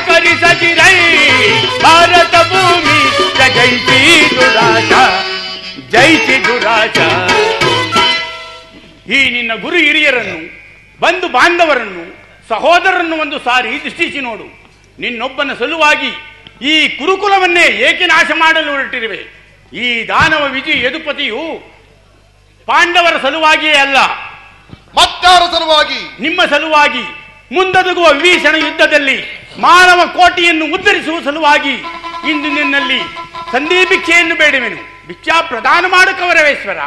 ನಿರಾಕರಿಸದಿರೈ ಭಾರತ ಭೂಮಿ ಜಗೈತಿ ರಾಜ ಜೈ ಸಿಧುರಾಜ ಈ ನಿನ್ನ ಗುರು ಹಿರಿಯರನ್ನು ಬಂಧು ಬಾಂಧವರನ್ನು ಸಹೋದರರನ್ನು ಒಂದು ಸಾರಿ ದೃಷ್ಟಿಸಿ ನೋಡು ನಿನ್ನೊಬ್ಬನ ಸಲುವಾಗಿ ಈ ಕುರುಕುಲವನ್ನೇ ಏಕೆ ನಾಶ ಮಾಡಲು ಹೊರಟಿರುವೆ ಈ ದಾನವ ವಿಜಿ ಯದುಪತಿಯು ಪಾಂಡವರ ಸಲುವಾಗಿಯೇ ಅಲ್ಲ ಮತ್ತಾರ ಸಲುವಾಗಿ ನಿಮ್ಮ ಸಲುವಾಗಿ ಮುಂದೊದಗುವ ವಿಭೀಷಣ ಯುದ್ಧದಲ್ಲಿ ಮಾನವ ಕೋಟಿಯನ್ನು ಉದ್ಧರಿಸುವ ಸಲುವಾಗಿ ಇಂದು ನಿನ್ನಲ್ಲಿ ಸಂಧಿ ಭಿಕ್ಷೆಯನ್ನು ಬೇಡುವೆನು ಭಿಕ್ಷಾ ಪ್ರದಾನ ಮಾಡು ಕೌರವೇಶ್ವರ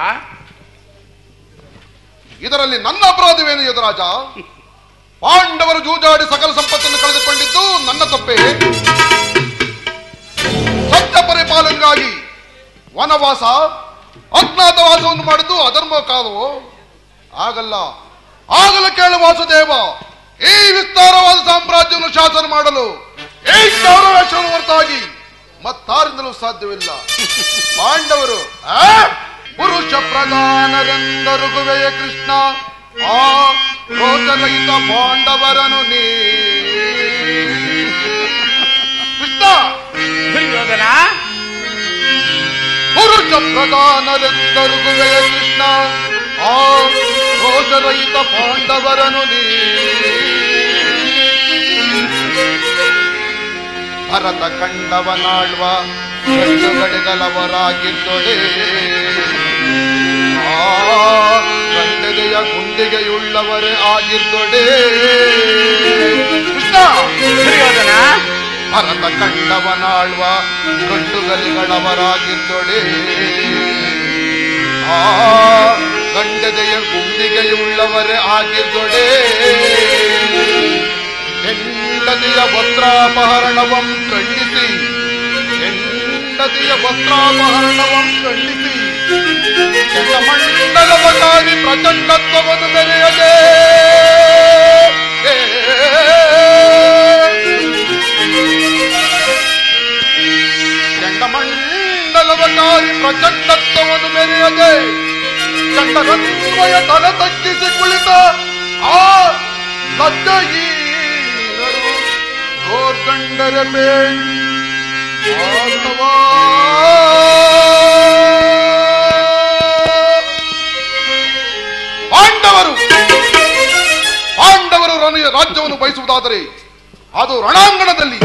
ಇದರಲ್ಲಿ ನನ್ನ ಅಪರಾಧವೇನು ಯದುರಾಜ ಪಾಂಡವರು ಜೂಜಾಡಿ ಸಕಲ ಸಂಪತ್ತನ್ನು ಕಳೆದುಕೊಂಡಿದ್ದು ನನ್ನ ತಪ್ಪೇ ಸತ್ಯ ಪರಿಪಾಲನೆಗಾಗಿ ವನವಾಸ ಅಜ್ಞಾತವಾಸವನ್ನು ಮಾಡಿದ್ದು ಅಧರ್ಮ ಕಾಲವೋ ಆಗಲ್ಲ ಆಗಲ ಕೇಳು ವಾಸುದೇವ ಈ ವಿಸ್ತಾರವಾದ ಸಾಮ್ರಾಜ್ಯವನ್ನು ಶಾಸನ ಮಾಡಲು ಈ ಗೌರವೇಶ್ವರ ಹೊರತಾಗಿ ಮತ್ತಾರಿಂದಲೂ ಸಾಧ್ಯವಿಲ್ಲ ಪಾಂಡವರು ಆ? ಪುರುಷ ಪ್ರಧಾನರೆಂದರುಗುವೆಯ ಕೃಷ್ಣ ಆ ರೋಚರಹಿತ ಪಾಂಡವರನು ನೀ ಕೃಷ್ಣ ದುರ್ಯೋಧನ ಪುರುಷ ಪ್ರಧಾನರೆಂದರುಗುವೆಯ ಕೃಷ್ಣ ಆ ರೋಷರಹಿತ ಪಾಂಡವರನು ನೀ ಭರತ ಕಂಡವನಾಳ್ವ ಗಂಡುಗಡೆಗಲವರಾಗಿದ್ದೊಡೆ ಆ ಗಂಡದೆಯ ಗುಂಡಿಗೆಯುಳ್ಳವರೇ ಆಗಿದ್ದೊಡೆ ಕೃಷ್ಣ ದುರ್ಯೋಧನ ಭರತ ಕಂಡವನಾಳ್ವ ಗಂಡುಗಲಿಗಳವರಾಗಿದ್ದೊಡೆ ಆ ಗಂಡದೆಯ ಗುಂಡಿಗೆಯುಳ್ಳವರೇ ಆಗಿದ್ದೊಡೆ ಹೆಂಡತಿಯ ವಸ್ತ್ರಾಪಹರಣವಂ ಖಂಡಿಸಿ ಹೆಂಡತಿಯ ವಸ್ತ್ರಾಪಹರಣವಂ ಖಂಡಿಸಿ ಮಂಡಲವ ಕಾಲಿ ಪ್ರಚಂಡತ್ವವನ್ನು ಮೆರೆಯದೆ ಚಂಡಮಂಡಲವ ಕಾಲಿ ಪ್ರಚಂಡತ್ವವನ್ನು ಮೆರೆಯದೆ ಚಂಡರನ್ವಯ ತಲೆ ತಗ್ಗಿಸಿ ಕುಳಿತ ಆ ಲಜ್ಜಗೀರರು ಗೋರ್ಗಂಡರ ಬೇಳ್ ಪಾಂಡವರು ಪಾಂಡವರು ರಣ- ರಾಜ್ಯವನ್ನು ಬಯಸುವುದಾದರೆ ಅದು ರಣಾಂಗಣದಲ್ಲಿ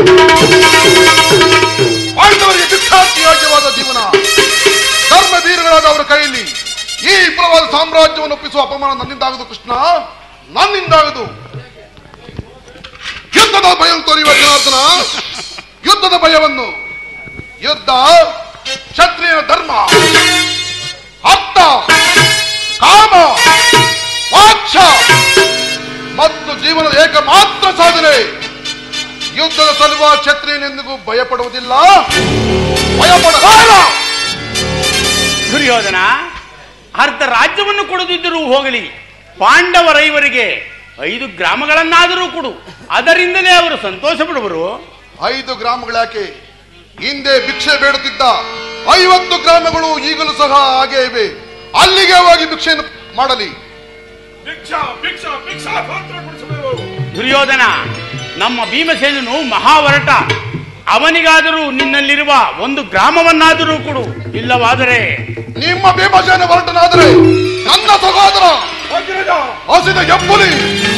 ಪಾಂಡವರಿಗೆ ಭಿಕ್ಷಾತಿಯಾಜ್ಯವಾದ ಜೀವನ ಧರ್ಮ ವೀರಗಳಾದ ಅವರ ಕೈಯಲ್ಲಿ ಈ ವಿಫಲವಾದ ಸಾಮ್ರಾಜ್ಯವನ್ನು ಒಪ್ಪಿಸುವ ಅಪಮಾನ ನನ್ನಿಂದಾಗದು ಕೃಷ್ಣ ನನ್ನಿಂದಾಗದು ಯುದ್ಧದ ಭಯ ತೋರಿಯುವ ಜನಾರ್ದನ ಯುದ್ಧದ ಭಯವನ್ನು ಯುದ್ಧ ಕ್ಷತ್ರಿಯ ಧರ್ಮ ಅರ್ಥ ಕಾಮ ಮೋಕ್ಷ ಮತ್ತು ಜೀವನದ ಏಕಮಾತ್ರ ಸಾಧನೆ ಯುದ್ಧದ ಸಲುವ ಕ್ಷತ್ರಿಯನೆಂದಿಗೂ ಭಯಪಡುವುದಿಲ್ಲ ಭಯಪಡಲಾರ ದುರ್ಯೋಧನ ಅರ್ಧ ರಾಜ್ಯವನ್ನು ಕೊಡದಿದ್ದರೂ ಹೋಗಲಿ ಪಾಂಡವರೈವರಿಗೆ ಐದು ಗ್ರಾಮಗಳನ್ನಾದರೂ ಕೊಡು ಅದರಿಂದಲೇ ಅವರು ಸಂತೋಷ ಪಡುವರು ಐದು ಗ್ರಾಮಗಳಾಕೆ ಹಿಂದೆ ಭಿಕ್ಷೆ ಬೇಡುತ್ತಿದ್ದ ಐವತ್ತು ಗ್ರಾಮಗಳು ಈಗಲೂ ಸಹ ಹಾಗೆ ಇವೆ ಅಲ್ಲಿಗೆ ಹೋಗಿ ಭಿಕ್ಷೆಯನ್ನು ಮಾಡಲಿ ಭಿಕ್ಷಾ ಭಿಕ್ಷಾ ಭಿಕ್ಷಾ ಪಾತ್ರ ಕೊಡಿಸಬೇಕು ದುರ್ಯೋಧನ ನಮ್ಮ ಭೀಮಸೇನನು ಮಹಾವರಟ ಅವನಿಗಾದರೂ ನಿನ್ನಲ್ಲಿರುವ ಒಂದು ಗ್ರಾಮವನ್ನಾದರೂ ಕೊಡು ಇಲ್ಲವಾದರೆ ನಿಮ್ಮ ಭೀಮಸೇನ ಹೊರಟನಾದರೆ ನನ್ನ ಸಹೋದರ ಹಸಿದ ಎಪ್ಪುಲಿ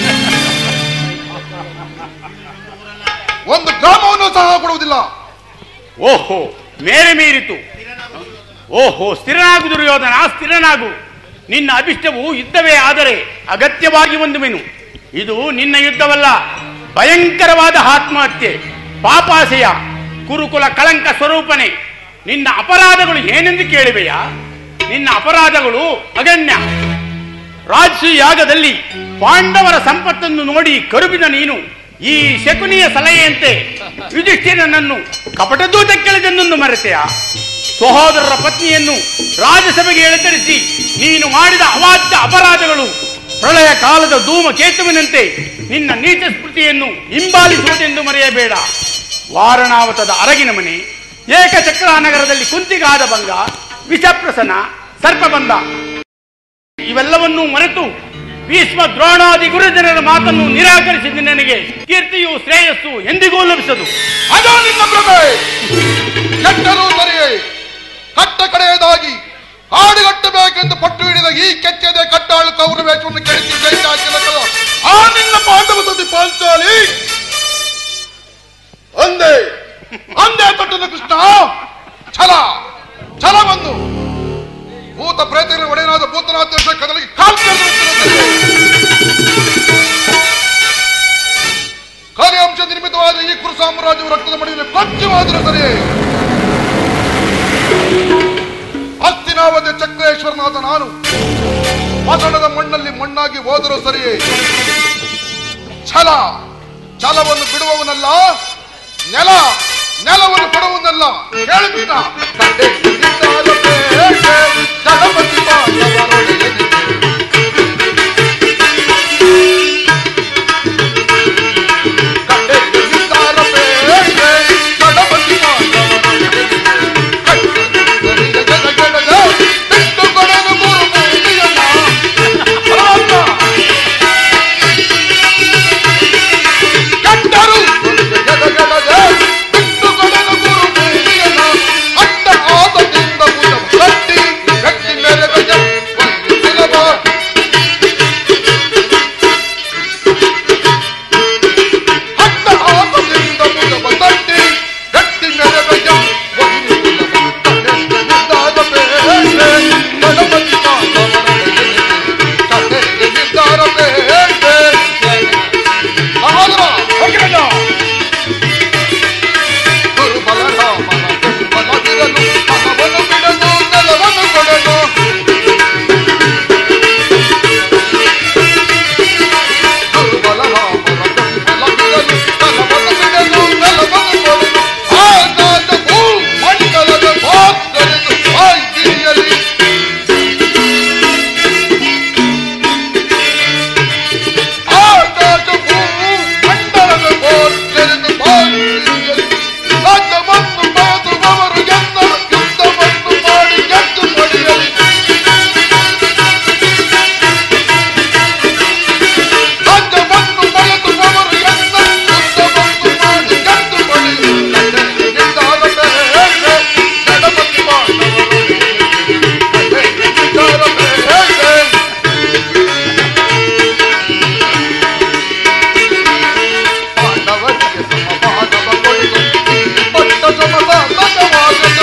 ಒಂದು ಗ್ರಾಮವನ್ನು ಸಹ ಕೊಡುವುದಿಲ್ಲ ಓಹೋ ಮೇರೆ ಮೀರಿತು ಓಹೋ ಸ್ಥಿರನಾಗು ದುರ್ಯೋಧನ ಸ್ಥಿರನಾಗು ನಿನ್ನ ಅಭಿಷ್ಟವು ಯುದ್ಧವೇ ಆದರೆ ಅಗತ್ಯವಾಗಿ ಹೊಂದುವೆನು ಇದು ನಿನ್ನ ಯುದ್ಧವಲ್ಲ ಭಯಂಕರವಾದ ಆತ್ಮಹತ್ಯೆ ಪಾಪಾಶಯ ಕುರುಕುಲ ಕಳಂಕ ಸ್ವರೂಪನೆ ನಿನ್ನ ಅಪರಾಧಗಳು ಏನೆಂದು ಕೇಳಿವೆಯಾ ನಿನ್ನ ಅಪರಾಧಗಳು ಅಗಣ್ಯ ರಾಜಸು ಯಾಗದಲ್ಲಿ ಪಾಂಡವರ ಸಂಪತ್ತನ್ನು ನೋಡಿ ಕರುಬಿದ ನೀನು ಈ ಶಕುನಿಯ ಸಲಹೆಯಂತೆ ಯುಧಿಷ್ಠಿರನನ್ನು ಕಪಟದೂತ ಕೆಳದನ್ನು ಮರೆತೆಯ ಸಹೋದರರ ಪತ್ನಿಯನ್ನು ರಾಜಸಭೆಗೆ ಎಳೆತರಿಸಿ ನೀನು ಮಾಡಿದ ಅವಾಚ್ಯ ಅಪರಾಧಗಳು ಪ್ರಳಯ ಕಾಲದ ಧೂಮಕೇತುವಿನಂತೆ ನಿನ್ನ ನೀಚ ಸ್ಮೃತಿಯನ್ನು ಹಿಂಬಾಲಿಸುವುದೆಂದು ಮರೆಯಬೇಡ ವಾರಣಾವತದ ಅರಗಿನ ಮನೆ ಏಕಚಕ್ರ ನಗರದಲ್ಲಿ ಕುಂತಿಗಾದ ಭಂಗ ವಿಷಪ್ರಸನ ಸರ್ಪಬಂಧ ಇವೆಲ್ಲವನ್ನೂ ಮರೆತು ಭೀಷ್ಮ ದ್ರೋಣಾದಿ ಗುರುಜನರ ಮಾತನ್ನು ನಿರಾಕರಿಸಿದ ನನಗೆ ಕೀರ್ತಿಯು ಶ್ರೇಯಸ್ಸು ಎಂದಿಗೂ ಲಭಿಸದು ಅದು ನಿನ್ನ ಪ್ರಭೆ ಕೆಟ್ಟರೂ ಸರಿಯೇ ಕಟ್ಟ ಕಡೆಯದಾಗಿ ಆ ಕೌರವೇಶವನ್ನು ಕೆಡಿಸಿ ಜೈ ಹಾಕಿದ ಆ ನಿನ್ನ ಪಾಂಡವ ಸತಿ ಪಾಂಚಾಲಿ ಅಂದೆ ಅಂದೆ ತೊಟ್ಟನ ಕೃಷ್ಣ ಛಲ ಛಲವನ್ನು ಭೂತ ಪ್ರೇತಗಳ ಒಡೆಯನಾದ ಭೂತನಾಥ ಕದಲಿಗೆ ಕಾಲ್ ಕಾರ್ಯಾಂಶ ನಿರ್ಮಿತವಾದ ಈ ಕುರು ಸಾಮ್ರಾಜ್ಯವು ರಕ್ತದ ಮಡಿಯಲ್ಲಿ ಕೊಚ್ಚವಾದರೆ ಸರಿ ಅಸ್ತಿನಾವತಿ ಚಕ್ರೇಶ್ವರನಾದ ನಾನು ಮಸಣದ ಮಣ್ಣಲ್ಲಿ ಮಣ್ಣಾಗಿ ಹೋದರೂ ಸರಿಯೇ ಛಲ ಛಲವನ್ನು ಬಿಡುವವನಲ್ಲ ನೆಲ ನೆಲವನ್ನು ಕೊಡುವನಲ್ಲ ಕೇಳುತ್ತೀನ ಜಗಪತಿ ಕಟ್ಟರು ಬಿಟ್ಟು ಕೊಡಲು ಗುರು ಭೂಮಿಯನ್ನ ಅಡ್ಡ ಆತದಿಂದ ಭುಜ ಕಟ್ಟಿ ಗಟ್ಟಿ ಮೇಲೆ ಗಜ ಸುಲಭ ಅಡ್ಡ ಆತದಿಂದ ಭುಜ ತಟ್ಟಿ ಗಟ್ಟಿ ಮೇಲೆ ಗಜ ಗಣಪತಿ ನಿರ್ಧಾರ ಬೇಡ ಸಹೋದರ ಹೋಗಿರಲ್ಲ ದುರ್ಬಲ ರಾಮನ ದುರ್ಬಲವಿರಲು ಮನವನ್ನು ಬಿಡಲು ನೆಲವನ್ನು ಕೊಡಲು ದುರ್ಬಲ ರಾಮನ ದುರ್ಬಲವಿರಲು ಮನವನ್ನು ಬಿಡಲು ನೆಲವನ್ನು ಕೊಡಲು ಆಕಾಶ ಭೂ ಮಂಡಲದ ಭಾಗರಿದು ಬಾಯ್ಗಿರಿಯಲಿ ಆಕಾಶ ಭೂ ಮಂಡಲದ ಭಾಗರಿದು ಬಾಯ್ಗಿರಿಯಲಿ ರಾಜ್ಯವನ್ನು ಬಾದುವವರು ಗೆದ್ದರು ಯುದ್ಧವನ್ನು ಮಾಡಿ ಗೆದ್ದು ಪಡೆಯಲಿ ರಾಜ್ಯವನ್ನು ಬಯಸುವವರು ಗೆದ್ದರು ಯುದ್ಧವನ್ನು ಮಾಡಿ ಗೆದ್ದು ಪಡೆಯಲಿ ನಿರ್ಧಾರ ಬೇಡ ಗಣಪತಿ ಮಾನವರು ನಿರ್ಧಾರ ಬೇಡ ಪಾಂಡವರಿಗೆ ಸಮಭಾಗವ ಕೊಡಿದು ಪಟ್ಟ ಸಮಭಾಗವಾಗದ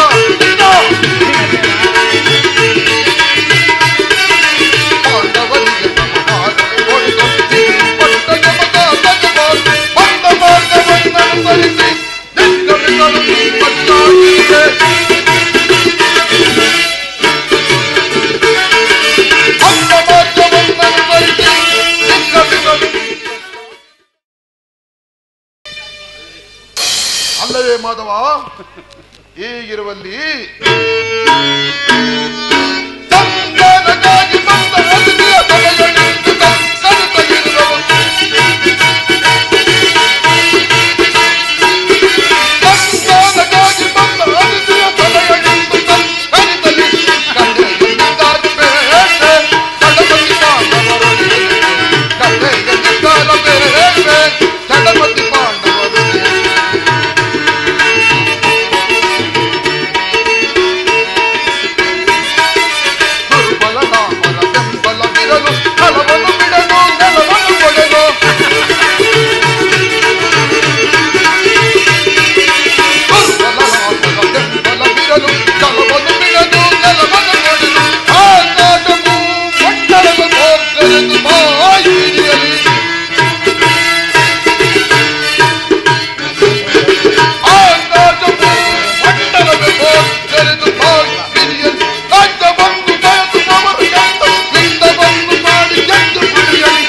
ಪಾಂಡವರಿಗೆ ಸಮಭಾಗವ ಕೊಡಿದು ಪಟ್ಟ ಸಮಭಾಗವಾದ ಪಟ್ಟ ಮಾರ್ಗವನ್ನನುಸರಿಸಿ ನಿರ್ಗಮಿಸಲು ಪಟ್ಟಾಗಿದೆ ಪಟ್ಟ ಮಾರ್ಗವನ್ನನುಸರಿಸಿ ನಿರ್ಗಮಿಸಲು ಅಲ್ಲವೇ ಮಾಧವ ಈಗಿರುವಲ್ಲಿ ಸಂಧಾನಕ್ಕಾಗಿ ಬಂದ ಅತಿಥಿಯ ತಲೆಯಲ್ಲಿಟ್ಟು ಕರೆತಗಿರುವವು. ಸಂಧಾನಕ್ಕಾಗಿ ಬಂದ ಅತಿಥಿಯ ತಲೆಯಲ್ಲಿಟ್ಟು ಕರೆತಲಿ ಕಣ್ಣೆಯಲ್ಲಿದ್ದಾರೆ ಬೇರೆ, ಗಣಪತಿ ಪಾಂಡವರು ಕಣ್ಣೆಯಲ್ಲಿದ್ದಾರೆ ಬೇರೆ, ಗಣಪತಿ ಪಾಂಡವರು ದುರ್ಬಲ ನಾಮರ ಬೆಂಬಲವಿರಲು ಫಲವನ್ನು ಬಿಡಲು ನೆಲವನ್ನು ಕೊಡಲು ದುರ್ಬಲ ನಾಮರ ಬೆಂಬಲವಿರಲು ಫಲವನ್ನು ಬಿಡಲು ನೆಲವನ್ನು ಕೊಡಲು ಆಕಾಶವು ಮಂಡಲದ ಭೋಗರೆಂದು ಬಾಯಿರಿಯಲಿ ಆಕಾಶವು ಮಂಡಲದ ಭೋಗರೆಂದು ಬಾಯಿರಿಯಲಿ ರಾಜ್ಯವನ್ನು ಬಯಸುವವರು ಗೆದ್ದು ಯುದ್ಧವನ್ನು ಮಾಡಿ ಗೆದ್ದು ಬಿಡಿಯಲಿ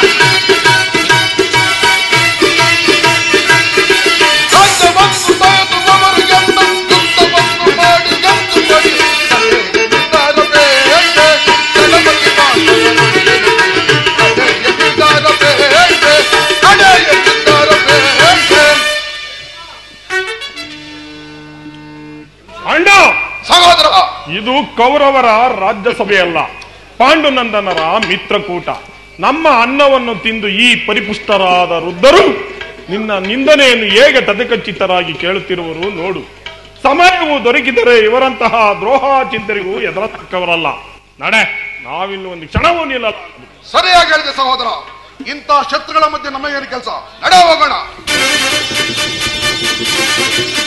ರಾಜ್ಯವನ್ನು ಬಯಸುವವರು ಗೆದ್ದು ಯುದ್ಧವನ್ನು ಮಾಡಿ ಗೆದ್ದು ಬಿಡಿ ನಿರ್ಧಾರ ಬೇಡ ಗಣಪತಿ ನಿರ್ಧಾರ ಬೇಡ ಕಡೆಯ ನಿರ್ಧಾರ ಬೇಡ ಅಂಡ ಸಹೋದರ ಇದು ಕೌರವರ ರಾಜ್ಯಸಭೆಯಲ್ಲ ಪಾಂಡುನಂದನರ ಮಿತ್ರಕೂಟ ನಮ್ಮ ಅನ್ನವನ್ನು ತಿಂದು ಈ ಪರಿಪುಷ್ಟರಾದ ವೃದ್ಧರು ನಿನ್ನ ನಿಂದನೆಯನ್ನು ಹೇಗೆ ತದಕಚ್ಚಿತರಾಗಿ ಕೇಳುತ್ತಿರುವರು ನೋಡು ಸಮಯವು ದೊರಕಿದರೆ ಇವರಂತಹ ದ್ರೋಹ ಚಿಂತರಿಗೂ ಎದುರತಕ್ಕವರಲ್ಲ ನಡೆ ನಾವಿನ್ನು ಒಂದು ಕ್ಷಣವೂ ನಿಲ್ಲ ಸರಿಯಾಗಿ ಹೇಳಿದೆ ಸಹೋದರ ಇಂಥ ಶತ್ರುಗಳ ಮಧ್ಯೆ ನಮಗೇನು ಕೆಲಸ ನಡೆ ಹೋಗೋಣ